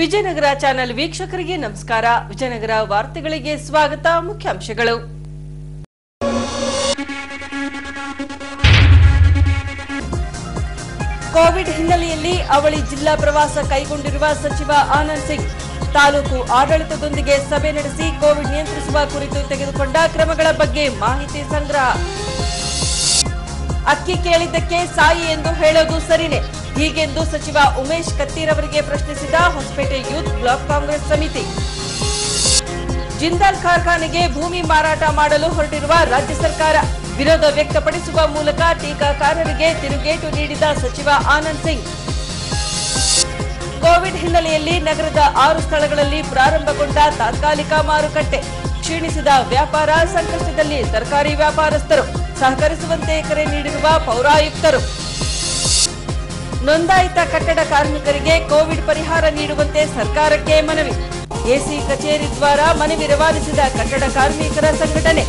Vijayanagara channel ವೀಕ್ಷಕರಿಗೆ ನಮಸ್ಕಾರ ವಿಜಯನಗರ ವಾರ್ತೆಗಳಿಗೆ ಸ್ವಾಗತ ಮುಖ್ಯಾಂಶಗಳು ಕೋವಿಡ್ ಹಿನ್ನೆಲೆಯಲ್ಲಿ ಅವಳಿ ಜಿಲ್ಲಾ ಪ್ರವಾಸ ಕೈಗೊಂಡಿರುವ ಸಚಿವ ಆನಂದ್ ಸಿಂಗ್ ತಾಲೂಕು ಆಡಳಿತದೊಂದಿಗೆ ಸಭೆ ನಡೆಸಿ ಕೋವಿಡ್ ನಿಯಂತ್ರಿಸುವ ಕುರಿತು ತೆಗೆದುಕೊಂಡ ಕ್ರಮಗಳ ಬಗ್ಗೆ ಮಾಹಿತಿ ಸಂಗ್ರಹ ಅಕ್ಕಿ ಕೇಳಿದ್ದಕ್ಕೆ ಸಾಯಿ ಎಂದು ಹೇಳೋದು ಸರಿನೇ ಹೀಗೆಂದು ಸಚಿವ ಉಮೇಶ್ ಕತ್ತೀರವರಿಗೆ ಪ್ರಶ್ನಿಸಿದ ಹೊಸಪೇಟೆ ಯೂತ್ ಬ್ಲಾಕ್ ಕಾಂಗ್ರೆಸ್ ಸಮಿತಿ ಜಿಂದಾಲ್ ಕಾರ್ಖಾನೆಗೆ ಭೂಮಿ ಮಾರಾಟ ಮಾಡಲು ಹೊರಟಿರುವ ರಾಜ್ಯ ಸರ್ಕಾರ ವಿರೋಧ ವ್ಯಕ್ತಪಡಿಸುವ ಮೂಲಕ ಟೀಕಾಕಾರರಿಗೆ ತಿರುಗೇಟು ನೀಡಿದ ಸಚಿವ ಆನಂದ್ ಸಿಂಗ್ ಕೋವಿಡ್ ಹಿನ್ನೆಲೆಯಲ್ಲಿ ನಗರದ ಆರು ಸ್ಥಳಗಳಲ್ಲಿ ಪ್ರಾರಂಭಗೊಂಡ ತಾತ್ಕಾಲಿಕ ಮಾರುಕಟ್ಟೆ ಕ್ಷೀಣಿಸಿದ ವ್ಯಾಪಾರ ಸಂಕಷ್ಟದಲ್ಲಿ ತರಕಾರಿ ವ್ಯಾಪಾರಸ್ಥರು ಸಹಕರಿಸುವಂತೆ ಕರೆ ನೀಡಿರುವ ಪೌರಾಯುಕ್ತರು ನೋಂದಾಯಿತ ಕಟ್ಟಡ ಕಾರ್ಮಿಕರಿಗೆ ಕೋವಿಡ್ ಪರಿಹಾರ ನೀಡುವಂತೆ ಸರ್ಕಾರಕ್ಕೆ ಮನವಿ ಎಸಿ ಕಚೇರಿ ದ್ವಾರ ಮನವಿ ರವಾನಿಸಿದ ಕಟ್ಟಡ ಕಾರ್ಮಿಕರ ಸಂಘಟನೆ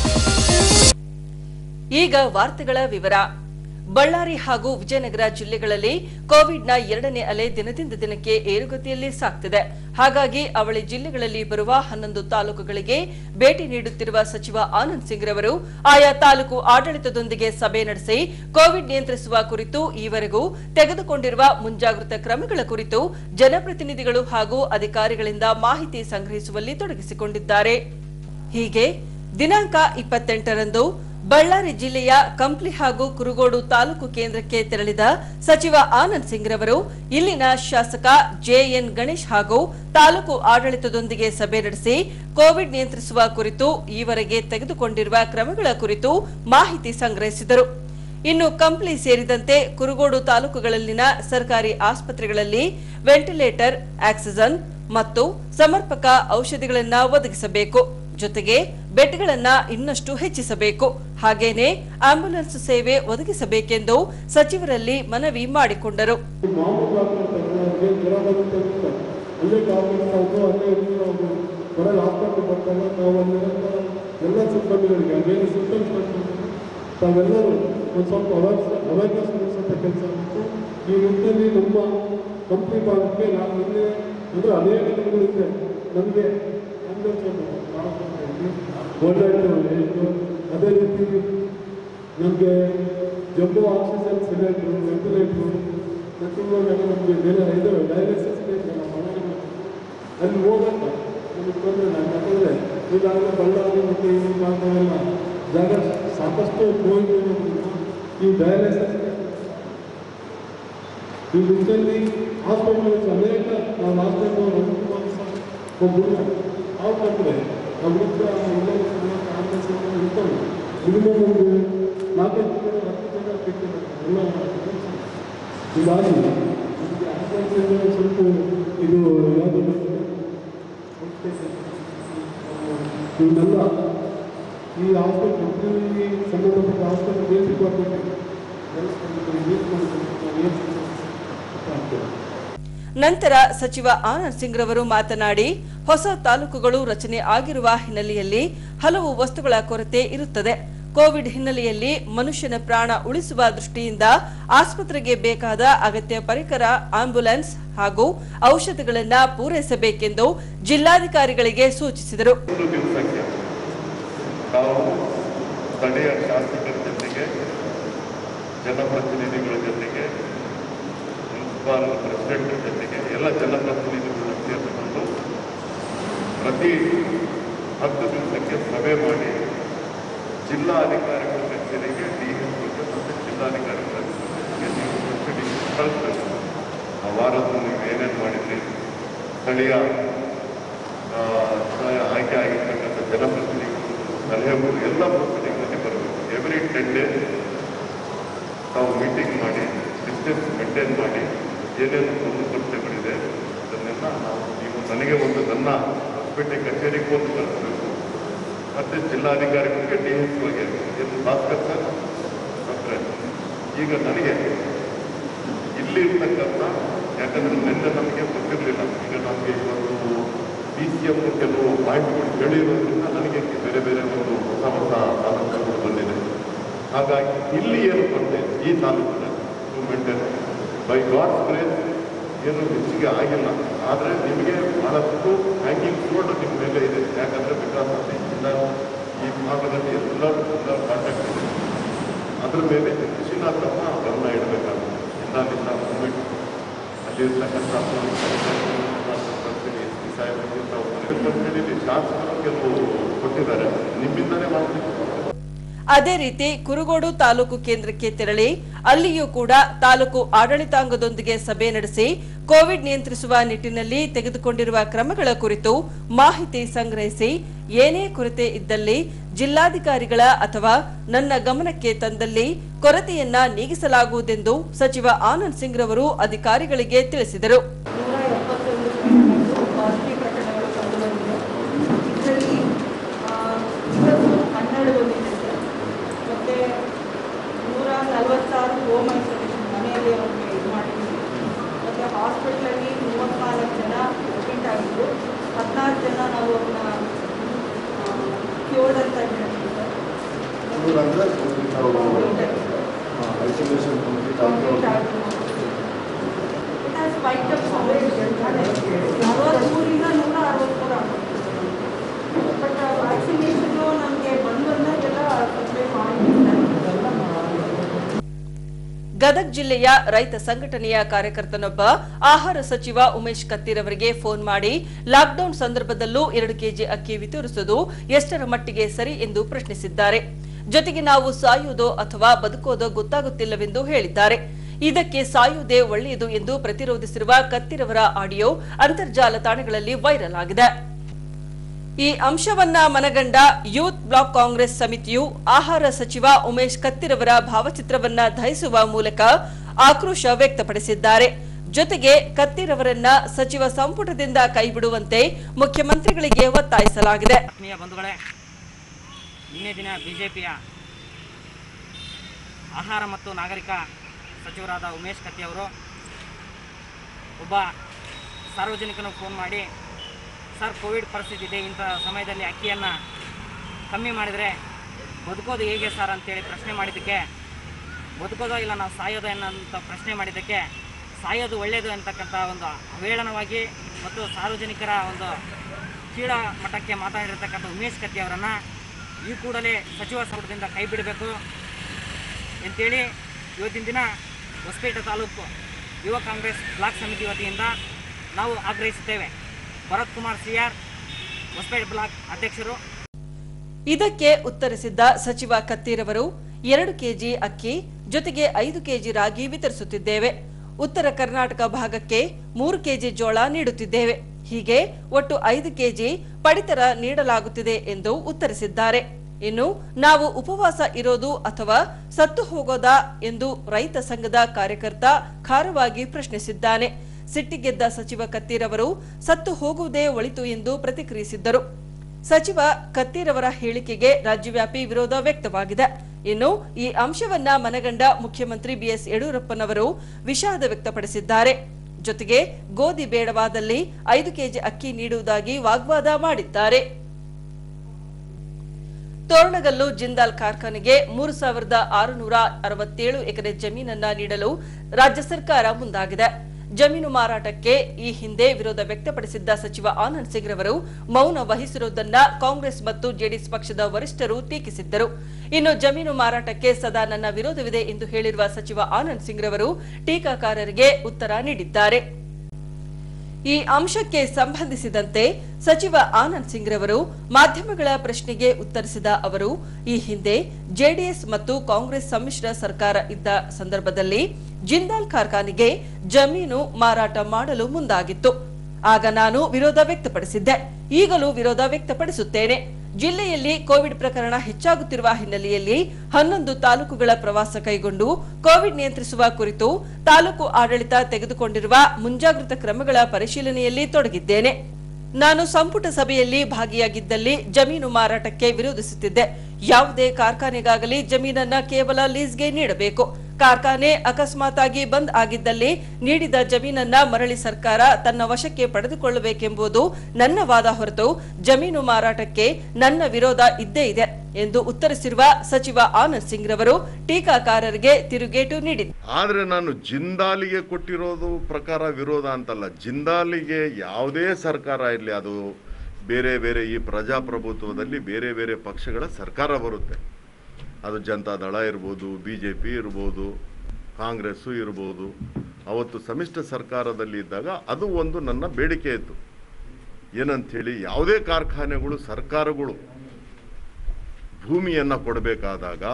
ಈಗ ವಾರ್ತೆಗಳ ವಿವರ ಬಳ್ಳಾರಿ ಹಾಗೂ ವಿಜಯನಗರ ಜಿಲ್ಲೆಗಳಲ್ಲಿ ಕೋವಿಡ್ನ ಎರಡನೇ ಅಲೆ ದಿನದಿಂದ ದಿನಕ್ಕೆ ಏರುಗತಿಯಲ್ಲಿ ಸಾಗ್ತಿದೆ ಹಾಗಾಗಿ ಅವಳಿ ಜಿಲ್ಲೆಗಳಲ್ಲಿ ಬರುವ ಹನ್ನೊಂದು ತಾಲೂಕುಗಳಿಗೆ ಭೇಟಿ ನೀಡುತ್ತಿರುವ ಸಚಿವ ಆನಂದ್ ಸಿಂಗ್ ರವರು ಆಯಾ ತಾಲೂಕು ಆಡಳಿತದೊಂದಿಗೆ ಸಭೆ ನಡೆಸಿ ಕೋವಿಡ್ ನಿಯಂತ್ರಿಸುವ ಕುರಿತು ಈವರೆಗೂ ತೆಗೆದುಕೊಂಡಿರುವ ಮುಂಜಾಗೃತಾ ಕ್ರಮಗಳ ಕುರಿತು ಜನಪ್ರತಿನಿಧಿಗಳು ಹಾಗೂ ಅಧಿಕಾರಿಗಳಿಂದ ಮಾಹಿತಿ ಸಂಗ್ರಹಿಸುವಲ್ಲಿ ತೊಡಗಿಸಿಕೊಂಡಿದ್ದಾರೆ ಹೀಗೆ ದಿನಾಂಕ ಇಪ್ಪತ್ತೆಂಟರಂದು ಬಳ್ಳಾರಿ ಜಿಲ್ಲೆಯ ಕಂಪ್ಲಿ ಹಾಗೂ ಕುರುಗೋಡು ತಾಲೂಕು ಕೇಂದ್ರಕ್ಕೆ ತೆರಳಿದ ಸಚಿವ ಆನಂದ್ ಸಿಂಗ್ ರವರು ಇಲ್ಲಿನ ಶಾಸಕ ಜೆಎನ್ ಗಣೇಶ್ ಹಾಗೂ ತಾಲೂಕು ಆಡಳಿತದೊಂದಿಗೆ ಸಭೆ ನಡೆಸಿ ಕೋವಿಡ್ ನಿಯಂತ್ರಿಸುವ ಕುರಿತು ಈವರೆಗೆ ತೆಗೆದುಕೊಂಡಿರುವ ಕ್ರಮಗಳ ಕುರಿತು ಮಾಹಿತಿ ಸಂಗ್ರಹಿಸಿದರು ಇನ್ನು ಕಂಪ್ಲಿ ಸೇರಿದಂತೆ ಕುರುಗೋಡು ತಾಲೂಕುಗಳಲ್ಲಿನ ಸರ್ಕಾರಿ ಆಸ್ಪತ್ರೆಗಳಲ್ಲಿ ವೆಂಟಿಲೇಟರ್ ಆಕ್ಸಿಜನ್ ಮತ್ತು ಸಮರ್ಪಕ ಔಷಧಿಗಳನ್ನು ಒದಗಿಸಬೇಕು ಜೊತೆಗೆ ಬೆಡ್ಗಳನ್ನ ಇನ್ನಷ್ಟು ಹೆಚ್ಚಿಸಬೇಕು ಹಾಗೇನೆ ಆಂಬ್ಯುಲೆನ್ಸ್ ಸೇವೆ ಒದಗಿಸಬೇಕೆಂದು ಸಚಿವರಲ್ಲಿ ಮನವಿ ಮಾಡಿಕೊಂಡರು ಮಾಮೂಲು ಡಾಕ್ಟರ್ ತಗೊಂಡ್ರೆ ಜ್ವರ ಬರುತ್ತೆ ಅಂತ ಅಲ್ಲೇ ಡಾಕ್ಟರ್ ನಾವು ಅಲ್ಲೇ ಇರ್ತೀವಿ ನಾವು ಹೊರಗೆ ಹಾಸ್ಪಿಟ್ಲ್ ಬರ್ತಾರೆ ನಾವು ಅಲ್ಲಿರೋಂಥ ಎಲ್ಲ ಸಿಬ್ಬಂದಿಗಳಿಗೆ ಬೇರೆ ಸಿಸ್ಟಮ್ಸ್ ಬಂದ್ಬಿಟ್ಟು ತಾವೆಲ್ಲರೂ ಒಂದು ಸ್ವಲ್ಪ ಅವೇರ್ಸ್ ಅವೇರ್ನೆಸ್ ಮೂಡಿಸೋಂಥ ಕೆಲಸ ಮತ್ತು ಈ ನಿಟ್ಟಿನಲ್ಲಿ ನಮ್ಮ ಕಂಪ್ನಿ ಭಾಗಕ್ಕೆ ನಾವು ನಿನ್ನೆ ಅಂದರೆ ಅನೇಕ ದಿನಗಳಿಂದ ನಮಗೆ ಒಳ್ಳೆಯದು ಅದೇ ರೀತಿ ನಮಗೆ ಜಂಬೋ ಆಕ್ಸಿಜನ್ ಸಿಲಿಂಡ್ರು ವೆಂಟಿಲೇಟ್ರು ಮತ್ತು ಇವಾಗ ನಮಗೆ ಬೇರೆ ಇದು ಡಯಾಲಿಸಿಸ್ ಅಲ್ಲಿ ಹೋಗಕ್ಕ ನಮಗೆ ತೊಂದರೆ ಇಲ್ಲ ಯಾಕಂದರೆ ಈಗಾಗಲೇ ಬಳ್ಳಾರಿ ಮತ್ತು ಈ ಭಾಗವೆಲ್ಲ ಜಾಗ ಸಾಕಷ್ಟು ಹೋಗಿ ಈ ಡಯಾಲಿಸಿಸ್ ಈ ನಿಟ್ಟಿನಲ್ಲಿ ಹಾಸ್ಪಿಟಲ್ಸ್ ಅನೇಕ ನಾವು ಲಾಸ್ಟ್ ಟೈಮ್ ರವಿಕುಮಾರ್ ಸರ್ ಒಬ್ಬರು ಹಾಕೊಂಡ್ರೆ ಅವ್ರಿಗೆ ಆಂಬುಲೆನ್ಸ್ ಇರ್ತವೆ ಮಿನಿಮಮ್ ಒಂದು ನಾಲ್ಕೈದು ಜನ ಹತ್ತು ಜನ ಕೆಟ್ಟಿದ್ದಾರೆ ಎಲ್ಲ ಹೀಗಾಗಿ ನಮಗೆ ಆಂಬುಲೆನ್ಸ್ ಸ್ವಲ್ಪ ಇದು ಯಾವುದು ಇವನ್ನೆಲ್ಲ ಈ ಹಾಸ್ಪಿಟಲ್ ಪ್ರತಿ ಸಂಬಂಧಪಟ್ಟ ಹಾಸ್ಪಿಟಲ್ ಏನು ಡಿಪಾರ್ಟ್ಮೆಂಟ್ ಎಲ್ಲ ಏನು ನಂತರ ಸಚಿವ ಆನಂದ್ ಸಿಂಗ್ ರವರು ಮಾತನಾಡಿ ಹೊಸ ತಾಲೂಕುಗಳು ರಚನೆ ಆಗಿರುವ ಹಿನ್ನೆಲೆಯಲ್ಲಿ ಹಲವು ವಸ್ತುಗಳ ಕೊರತೆ ಇರುತ್ತದೆ ಕೋವಿಡ್ ಹಿನ್ನೆಲೆಯಲ್ಲಿ ಮನುಷ್ಯನ ಪ್ರಾಣ ಉಳಿಸುವ ದೃಷ್ಟಿಯಿಂದ ಆಸ್ಪತ್ರೆಗೆ ಬೇಕಾದ ಅಗತ್ಯ ಪರಿಕರ ಆಂಬ್ಯುಲೆನ್ಸ್ ಹಾಗೂ ಔಷಧಗಳನ್ನು ಪೂರೈಸಬೇಕೆಂದು ಜಿಲ್ಲಾಧಿಕಾರಿಗಳಿಗೆ ಸೂಚಿಸಿದರು ಒಂದು ದಿವಸಕ್ಕೆ ನಾವು ಸ್ಥಳೀಯ ಶಾಸಕರ ಜೊತೆಗೆ ಜನಪ್ರತಿನಿಧಿಗಳ ಜೊತೆಗೆ ಮುನ್ಸಿಪಾಲ್ ಪ್ರೆಸಿಡೆಂಟ್ ಜೊತೆಗೆ ಎಲ್ಲ ಜನಪ್ರತಿನಿಧಿಗಳನ್ನು ಸೇರಿಕೊಂಡು ಪ್ರತಿ ಹತ್ತು ದಿವಸಕ್ಕೆ ಸಭೆ ಮಾಡಿ ಜಿಲ್ಲಾಧಿಕಾರಿಗಳ ಕಚೇರಿಗೆ ಡಿ ಎಸ್ ಮತ್ತು ಜಿಲ್ಲಾಧಿಕಾರಿಗಳ ಕಚೇರಿಗೆ ನೀವು ಕಳಿಸ್ಬೇಕು ಆ ವಾರದಲ್ಲಿ ನೀವು ಏನೇನು ಮಾಡಿದ್ರಿ ಸ್ಥಳೀಯ ಆ, ಆಯ್ಕೆ ಆಗಿರ್ತಕ್ಕಂಥ ಜನಪ್ರತಿನಿಧಿಗಳು ಸಲಹೆಗಳು ಎಲ್ಲ ಪ್ರತಿನಿಧಿಗಳಿಗೆ ಬರಬೇಕು ಎವ್ರಿ ಟೆನ್ ಡೇಸ್ ತಾವು ಮೀಟಿಂಗ್ ಮಾಡಿ ಡಿಸ್ಟೆನ್ಸ್ ಮೇಂಟೈನ್ ಮಾಡಿ ಏನೇನು ಕುಂದುಕೊರತೆಗಳಿದೆ ಅದನ್ನೆಲ್ಲ ನಾವು ನೀವು ನನಗೆ ಒಂದು ನನ್ನ ಹೊಸಪೇಟೆ ಕಚೇರಿಗೆ ಒಂದು ಕಳಿಸ್ಬೇಕು ಮತ್ತು ಜಿಲ್ಲಾಧಿಕಾರಿಗಳಿಗೆ ಡಿ ಎಸ್ ಬಗ್ಗೆ ಏನು ಭಾಸ್ಕರ್ ಸರ್ ಡಾಕ್ಟ್ರೆ ಈಗ ನನಗೆ ಇಲ್ಲಿ ಇರ್ತಕ್ಕಂಥ ಯಾಕಂದ್ರೆ ನಿನ್ನೆ ನಮಗೆ ಗೊತ್ತಿರಲಿಲ್ಲ ಈಗ ನಮಗೆ ಇವತ್ತು ಡಿ ಸಿ ಎಫ್ ಕೆಲವು ಪಾಯಿಂಟ್ಗಳು ಹೇಳಿರೋದ್ರಿಂದ ನನಗೆ ಬೇರೆ ಬೇರೆ ಒಂದು ಹೊಸ ಹೊಸ ತಾಲೂಕುಗಳು ಬಂದಿದೆ ಹಾಗಾಗಿ ಇಲ್ಲಿ ಏನು ಕೊರತೆ ಈ ತಾಲೂಕಿನಲ್ಲಿ to maintain by God's grace ಏನು ಹೆಚ್ಚಿಗೆ ಆಗಿಲ್ಲ ಆದರೆ ನಿಮಗೆ ಬಹಳಷ್ಟು ಹ್ಯಾಂಗಿಂಗ್ ಫ್ರೂಟ್ ನಿಮ್ಮ ಮೇಲೆ ಇದೆ ಯಾಕಂದರೆ ಬಿಕಾಸ್ ಆಫ್ ಜಿಲ್ಲಾ ಈ ಭಾಗದಲ್ಲಿ ಎಲ್ಲರೂ ಎಲ್ಲ ಕಾಂಟ್ಯಾಕ್ಟ್ ಇದೆ ಅದ್ರ ಮೇಲೆ ಹೆಚ್ಚಿನ ಕ್ರಮ ಗಮನ ಇಡಬೇಕಾಗುತ್ತೆ ಜಿಲ್ಲಾದಿಂದ ಕೋವಿಡ್ ಅಲ್ಲಿ ಇರ್ತಕ್ಕಂಥ ಸಾಹೇಬರಿಗೆ ಶಾಸಕರು ಕೆಲವು ಕೊಟ್ಟಿದ್ದಾರೆ ನಿಮ್ಮಿಂದಲೇ ಮಾಡಬೇಕು ಅದೇ ರೀತಿ ಕುರುಗೋಡು ತಾಲೂಕು ಕೇಂದ್ರಕ್ಕೆ ತೆರಳಿ ಅಲ್ಲಿಯೂ ಕೂಡ ತಾಲೂಕು ಆಡಳಿತಾಂಗದೊಂದಿಗೆ ಸಭೆ ನಡೆಸಿ ಕೋವಿಡ್ ನಿಯಂತ್ರಿಸುವ ನಿಟ್ಟಿನಲ್ಲಿ ತೆಗೆದುಕೊಂಡಿರುವ ಕ್ರಮಗಳ ಕುರಿತು ಮಾಹಿತಿ ಸಂಗ್ರಹಿಸಿ ಏನೇ ಕೊರತೆ ಇದ್ದಲ್ಲಿ ಜಿಲ್ಲಾಧಿಕಾರಿಗಳ ಅಥವಾ ನನ್ನ ಗಮನಕ್ಕೆ ತಂದಲ್ಲಿ ಕೊರತೆಯನ್ನ ನೀಗಿಸಲಾಗುವುದೆಂದು ಸಚಿವ ಆನಂದ್ ಸಿಂಗ್ ರವರು ಅಧಿಕಾರಿಗಳಿಗೆ ತಿಳಿಸಿದರು ನೂರ ಎಪ್ಪತ್ತೊಂದು ಪ್ರಕರಣಗಳು ಪಾಸಿಟಿವ್ ಪ್ರಕರಣಗಳು ಕಂಡುಬಂದಿದೆ ಇದರಲ್ಲಿ ಆ, ಇವತ್ತು ಹನ್ನೆರಡು ಬಂದಿದೆ ಸರ್ ಮತ್ತು ನೂರ ನಲವತ್ತಾರು ಹೋಮ್ ಐಸೋಲೇಷನ್ ಮನೆಯಲ್ಲಿ ಅವ್ರಿಗೆ ಇದು ಮಾಡಿದ್ದೀವಿ ಮತ್ತು ಹಾಸ್ಪಿಟ್ಲಲ್ಲಿ ಮೂವತ್ತ್ನಾಲ್ಕು ಜನ ಅಡ್ಮಿಟ್ ಆಗಿದ್ದು ಹದಿನಾರು ಜನ ನಾವು ಅವ್ರನ್ನ ಕ್ಯೂರ್ಡ್ ಅಂತ ಹೇಳ್ತೀವಿ ಸರ್ ಅಂದರೆ ನಾವು ಐಸೋಲೇಷನ್ ಕಂಪ್ಲೀಟ್ ಆಗ್ತಾ ಸ್ಪೈಕ್ ಅಪ್ ಅರವತ್ಮೂರಿಂದ ನೂರ ಅರವತ್ಮೂರು ಬಟ್ ವ್ಯಾಕ್ಸಿನೇಷನ್ನು ನಮಗೆ ಬಂದು ಬಂದಾಗೆಲ್ಲ ಸಪ್ಲೈ ಮಾಡಿದ್ದಾರೆ ಗದಗ ಜಿಲ್ಲೆಯ ರೈತ ಸಂಘಟನೆಯ ಕಾರ್ಯಕರ್ತನೊಬ್ಬ ಆಹಾರ ಸಚಿವ ಉಮೇಶ್ ಕತ್ತಿರವರಿಗೆ ಫೋನ್ ಮಾಡಿ ಲಾಕ್ಡೌನ್ ಸಂದರ್ಭದಲ್ಲೂ ಎರಡು ಕೆಜಿ ಅಕ್ಕಿ ವಿತರಿಸುವುದು ಎಷ್ಟರ ಮಟ್ಟಿಗೆ ಸರಿ ಎಂದು ಪ್ರಶ್ನಿಸಿದ್ದಾರೆ ಜೊತೆಗೆ ನಾವು ಸಾಯುವುದೋ ಅಥವಾ ಬದುಕೋದೋ ಗೊತ್ತಾಗುತ್ತಿಲ್ಲವೆಂದು ಹೇಳಿದ್ದಾರೆ ಇದಕ್ಕೆ ಸಾಯುವುದೇ ಒಳ್ಳೆಯದು ಎಂದು ಪ್ರತಿರೋಧಿಸಿರುವ ಕತ್ತಿರವರ ಆಡಿಯೋ ಅಂತರ್ಜಾಲ ತಾಣಗಳಲ್ಲಿ ವೈರಲ್ ಆಗಿದೆ ಈ ಅಂಶವನ್ನ ಮನಗಂಡ ಯೂತ್ ಬ್ಲಾಕ್ ಕಾಂಗ್ರೆಸ್ ಸಮಿತಿಯು ಆಹಾರ ಸಚಿವ ಉಮೇಶ್ ಕತ್ತಿರವರ ಭಾವಚಿತ್ರವನ್ನ ದಹಿಸುವ ಮೂಲಕ ಆಕ್ರೋಶ ವ್ಯಕ್ತಪಡಿಸಿದ್ದಾರೆ ಜೊತೆಗೆ ಕತ್ತಿರವರನ್ನ ಸಚಿವ ಸಂಪುಟದಿಂದ ಕೈಬಿಡುವಂತೆ ಮುಖ್ಯಮಂತ್ರಿಗಳಿಗೆ ಒತ್ತಾಯಿಸಲಾಗಿದೆ ಆತ್ಮೀಯ ಬಂಧುಗಳೇ ನಿನ್ನೆ ದಿನ ಬಿ ಜೆ ಪಿಯ ಆಹಾರ ಮತ್ತು ನಾಗರಿಕ ಸಚಿವರಾದ ಉಮೇಶ್ ಕತ್ತಿ ಅವರು ಒಬ್ಬ ಸಾರ್ವಜನಿಕನು ಫೋನ್ ಮಾಡಿ ಸರ್ ಕೋವಿಡ್ ಪರಿಸ್ಥಿತಿ ಇದೆ ಇಂಥ ಸಮಯದಲ್ಲಿ ಅಕ್ಕಿಯನ್ನು ಕಮ್ಮಿ ಮಾಡಿದರೆ ಬದುಕೋದು ಹೇಗೆ ಸರ್ ಅಂತೇಳಿ ಪ್ರಶ್ನೆ ಮಾಡಿದ್ದಕ್ಕೆ ಬದುಕೋದೋ ಇಲ್ಲ ನಾವು ಸಾಯೋದೋ ಅನ್ನೋಂಥ ಪ್ರಶ್ನೆ ಮಾಡಿದ್ದಕ್ಕೆ ಸಾಯೋದು ಒಳ್ಳೆಯದು ಅಂತಕ್ಕಂಥ ಒಂದು ಅವೇಳನವಾಗಿ ಮತ್ತು ಸಾರ್ವಜನಿಕರ ಒಂದು ಕೀಳ ಮಟ್ಟಕ್ಕೆ ಮಾತಾಡಿರ್ತಕ್ಕಂಥ ಉಮೇಶ್ ಕತ್ತಿ ಅವರನ್ನು ಈ ಕೂಡಲೇ ಸಚಿವ ಸಂಪುಟದಿಂದ ಕೈ ಬಿಡಬೇಕು ಅಂತೇಳಿ ಇವತ್ತಿನ ದಿನ ಹೊಸಪೇಟೆ ತಾಲೂಕು ಯುವ ಕಾಂಗ್ರೆಸ್ ಬ್ಲಾಕ್ ಸಮಿತಿ ವತಿಯಿಂದ ನಾವು ಆಗ್ರಹಿಸುತ್ತೇವೆ Bharath Kumar C R Hosapete block ಅಧ್ಯಕ್ಷರು ಇದಕ್ಕೆ ಉತ್ತರಿಸಿದ್ದ ಸಚಿವ ಕತ್ತೀರವರು ಎರಡು ಕೆಜಿ ಅಕ್ಕಿ ಜೊತೆಗೆ ಐದು ಕೆಜಿ ರಾಗಿ ವಿತರಿಸುತ್ತಿದ್ದೇವೆ ಉತ್ತರ ಕರ್ನಾಟಕ ಭಾಗಕ್ಕೆ ಮೂರು ಕೆಜಿ ಜೋಳ ನೀಡುತ್ತಿದ್ದೇವೆ ಹೀಗೆ ಒಟ್ಟು ಐದು ಕೆಜಿ ಪಡಿತರ ನೀಡಲಾಗುತ್ತಿದೆ ಎಂದು ಉತ್ತರಿಸಿದ್ದಾರೆ ಇನ್ನು ನಾವು ಉಪವಾಸ ಇರೋದು ಅಥವಾ ಸತ್ತು ಹೋಗೋದಾ ಎಂದು ರೈತ ಸಂಘದ ಕಾರ್ಯಕರ್ತ ಖಾರವಾಗಿ ಪ್ರಶ್ನಿಸಿದ್ದಾನೆ ಸಿಟ್ಟಿಗೆದ್ದ ಸಚಿವ ಕತ್ತೀರವರು ಸತ್ತು ಹೋಗುವುದೇ ಒಳಿತು ಎಂದು ಪ್ರತಿಕ್ರಿಯಿಸಿದ್ದರು ಸಚಿವ ಕತ್ತೀರವರ ಹೇಳಿಕೆಗೆ ರಾಜ್ಯವ್ಯಾಪಿ ವಿರೋಧ ವ್ಯಕ್ತವಾಗಿದೆ ಇನ್ನು ಈ ಅಂಶವನ್ನ ಮನಗಂಡ ಮುಖ್ಯಮಂತ್ರಿ ಬಿಎಸ್ ಯಡಿಯೂರಪ್ಪನವರು ವಿಷಾದ ವ್ಯಕ್ತಪಡಿಸಿದ್ದಾರೆ ಜೊತೆಗೆ ಗೋಧಿ ಬೇಡವಾದಲ್ಲಿ ಐದು ಕೆಜಿ ಅಕ್ಕಿ ನೀಡುವುದಾಗಿ ವಾಗ್ವಾದ ಮಾಡಿದ್ದಾರೆ ತೋರಣಗಲ್ಲು ಜಿಂದಾಲ್ ಕಾರ್ಖಾನೆಗೆ ಮೂರು ಸಾವಿರದ ಆರುನೂರ ಅರವತ್ತೇಳು ಎಕರೆ ಜಮೀನನ್ನ ನೀಡಲು ರಾಜ್ಯ ಸರ್ಕಾರ ಮುಂದಾಗಿದೆ ಜಮೀನು ಮಾರಾಟಕ್ಕೆ ಈ ಹಿಂದೆ ವಿರೋಧ ವ್ಯಕ್ತಪಡಿಸಿದ್ದ ಸಚಿವ ಆನಂದ್ ಸಿಂಗ್ ರವರು ಮೌನ ವಹಿಸಿರುವುದನ್ನ ಕಾಂಗ್ರೆಸ್ ಮತ್ತು ಜೆಡಿಎಸ್ ಪಕ್ಷದ ವರಿಷ್ಠರು ಟೀಕಿಸಿದ್ದರು ಇನ್ನು ಜಮೀನು ಮಾರಾಟಕ್ಕೆ ಸದಾ ನನ್ನ ವಿರೋಧವಿದೆ ಎಂದು ಹೇಳಿರುವ ಸಚಿವ ಆನಂದ್ ಸಿಂಗ್ ರವರು ಟೀಕಾಕಾರರಿಗೆ ಉತ್ತರ ನೀಡಿದ್ದಾರೆ ಈ ಅಂಶಕ್ಕೆ ಸಂಬಂಧಿಸಿದಂತೆ ಸಚಿವ ಆನಂದ್ ಸಿಂಗ್ ರವರು ಮಾಧ್ಯಮಗಳ ಪ್ರಶ್ನೆಗೆ ಉತ್ತರಿಸಿದ ಅವರು ಈ ಹಿಂದೆ ಜೆಡಿಎಸ್ ಮತ್ತು ಕಾಂಗ್ರೆಸ್ ಸಮ್ಮಿಶ್ರ ಸರ್ಕಾರ ಇದ್ದ ಸಂದರ್ಭದಲ್ಲಿ ಜಿಂದಾಲ್ ಕಾರ್ಖಾನೆಗೆ ಜಮೀನು ಮಾರಾಟ ಮಾಡಲು ಮುಂದಾಗಿತ್ತು ಆಗ ನಾನು ವಿರೋಧ ವ್ಯಕ್ತಪಡಿಸಿದ್ದೆ ಈಗಲೂ ವಿರೋಧ ವ್ಯಕ್ತಪಡಿಸುತ್ತೇನೆ ಜಿಲ್ಲೆಯಲ್ಲಿ ಕೋವಿಡ್ ಪ್ರಕರಣ ಹೆಚ್ಚಾಗುತ್ತಿರುವ ಹಿನ್ನೆಲೆಯಲ್ಲಿ ಹನ್ನೊಂದು ತಾಲೂಕುಗಳ ಪ್ರವಾಸ ಕೈಗೊಂಡು ಕೋವಿಡ್ ನಿಯಂತ್ರಿಸುವ ಕುರಿತು ತಾಲೂಕು ಆಡಳಿತ ತೆಗೆದುಕೊಂಡಿರುವ ಮುಂಜಾಗ್ರತಾ ಕ್ರಮಗಳ ಪರಿಶೀಲನೆಯಲ್ಲಿ ತೊಡಗಿದ್ದೇನೆ ನಾನು ಸಂಪುಟ ಸಭೆಯಲ್ಲಿ ಭಾಗಿಯಾಗಿದ್ದಲ್ಲಿ ಜಮೀನು ಮಾರಾಟಕ್ಕೆ ವಿರೋಧಿಸುತ್ತಿದ್ದೆ ಯಾವುದೇ ಕಾರ್ಖಾನೆಗಾಗಲಿ ಜಮೀನನ್ನ ಕೇವಲ ಲೀಸ್ಗೆ ನೀಡಬೇಕು ಕಾರ್ಖಾನೆ ಅಕಸ್ಮಾತಾಗಿ ಬಂದ್ ಆಗಿದ್ದಲ್ಲಿ ನೀಡಿದ ಜಮೀನನ್ನ ಮರಳಿ ಸರ್ಕಾರ ತನ್ನ ವಶಕ್ಕೆ ಪಡೆದುಕೊಳ್ಳಬೇಕೆಂಬುದು ನನ್ನ ವಾದ ಹೊರತು ಜಮೀನು ಮಾರಾಟಕ್ಕೆ ನನ್ನ ವಿರೋಧ ಇದ್ದೇ ಇದೆ ಎಂದು ಉತ್ತರಿಸಿರುವ ಸಚಿವ ಆನಂದ್ ಸಿಂಗ್ ರವರು ಟೀಕಾಕಾರರಿಗೆ ತಿರುಗೇಟು ನೀಡಿದ್ದಾರೆ ಆದರೆ ನಾನು ಜಿಂದಾಲಿಗೆ ಕೊಟ್ಟಿರೋದು ಪ್ರಕಾರ ವಿರೋಧ ಅಂತಲ್ಲ ಜಿಂದಾಲಿಗೆ ಯಾವುದೇ ಸರ್ಕಾರ ಇರಲಿ ಅದು ಬೇರೆ ಬೇರೆ ಈ ಪ್ರಜಾಪ್ರಭುತ್ವದಲ್ಲಿ ಬೇರೆ ಬೇರೆ ಪಕ್ಷಗಳ ಸರ್ಕಾರ ಬರುತ್ತೆ ಅದು ಜನತಾ ದಳ ಇರ್ಬೋದು ಬಿ ಜೆ ಪಿ ಇರ್ಬೋದು ಕಾಂಗ್ರೆಸ್ಸು ಇರ್ಬೋದು ಅವತ್ತು ಸಮ್ಮಿಶ್ರ ಸರ್ಕಾರದಲ್ಲಿ ಇದ್ದಾಗ ಅದು ಒಂದು ನನ್ನ ಬೇಡಿಕೆ ಇತ್ತು ಏನಂಥೇಳಿ ಯಾವುದೇ ಕಾರ್ಖಾನೆಗಳು ಸರ್ಕಾರಗಳು ಭೂಮಿಯನ್ನು ಕೊಡಬೇಕಾದಾಗ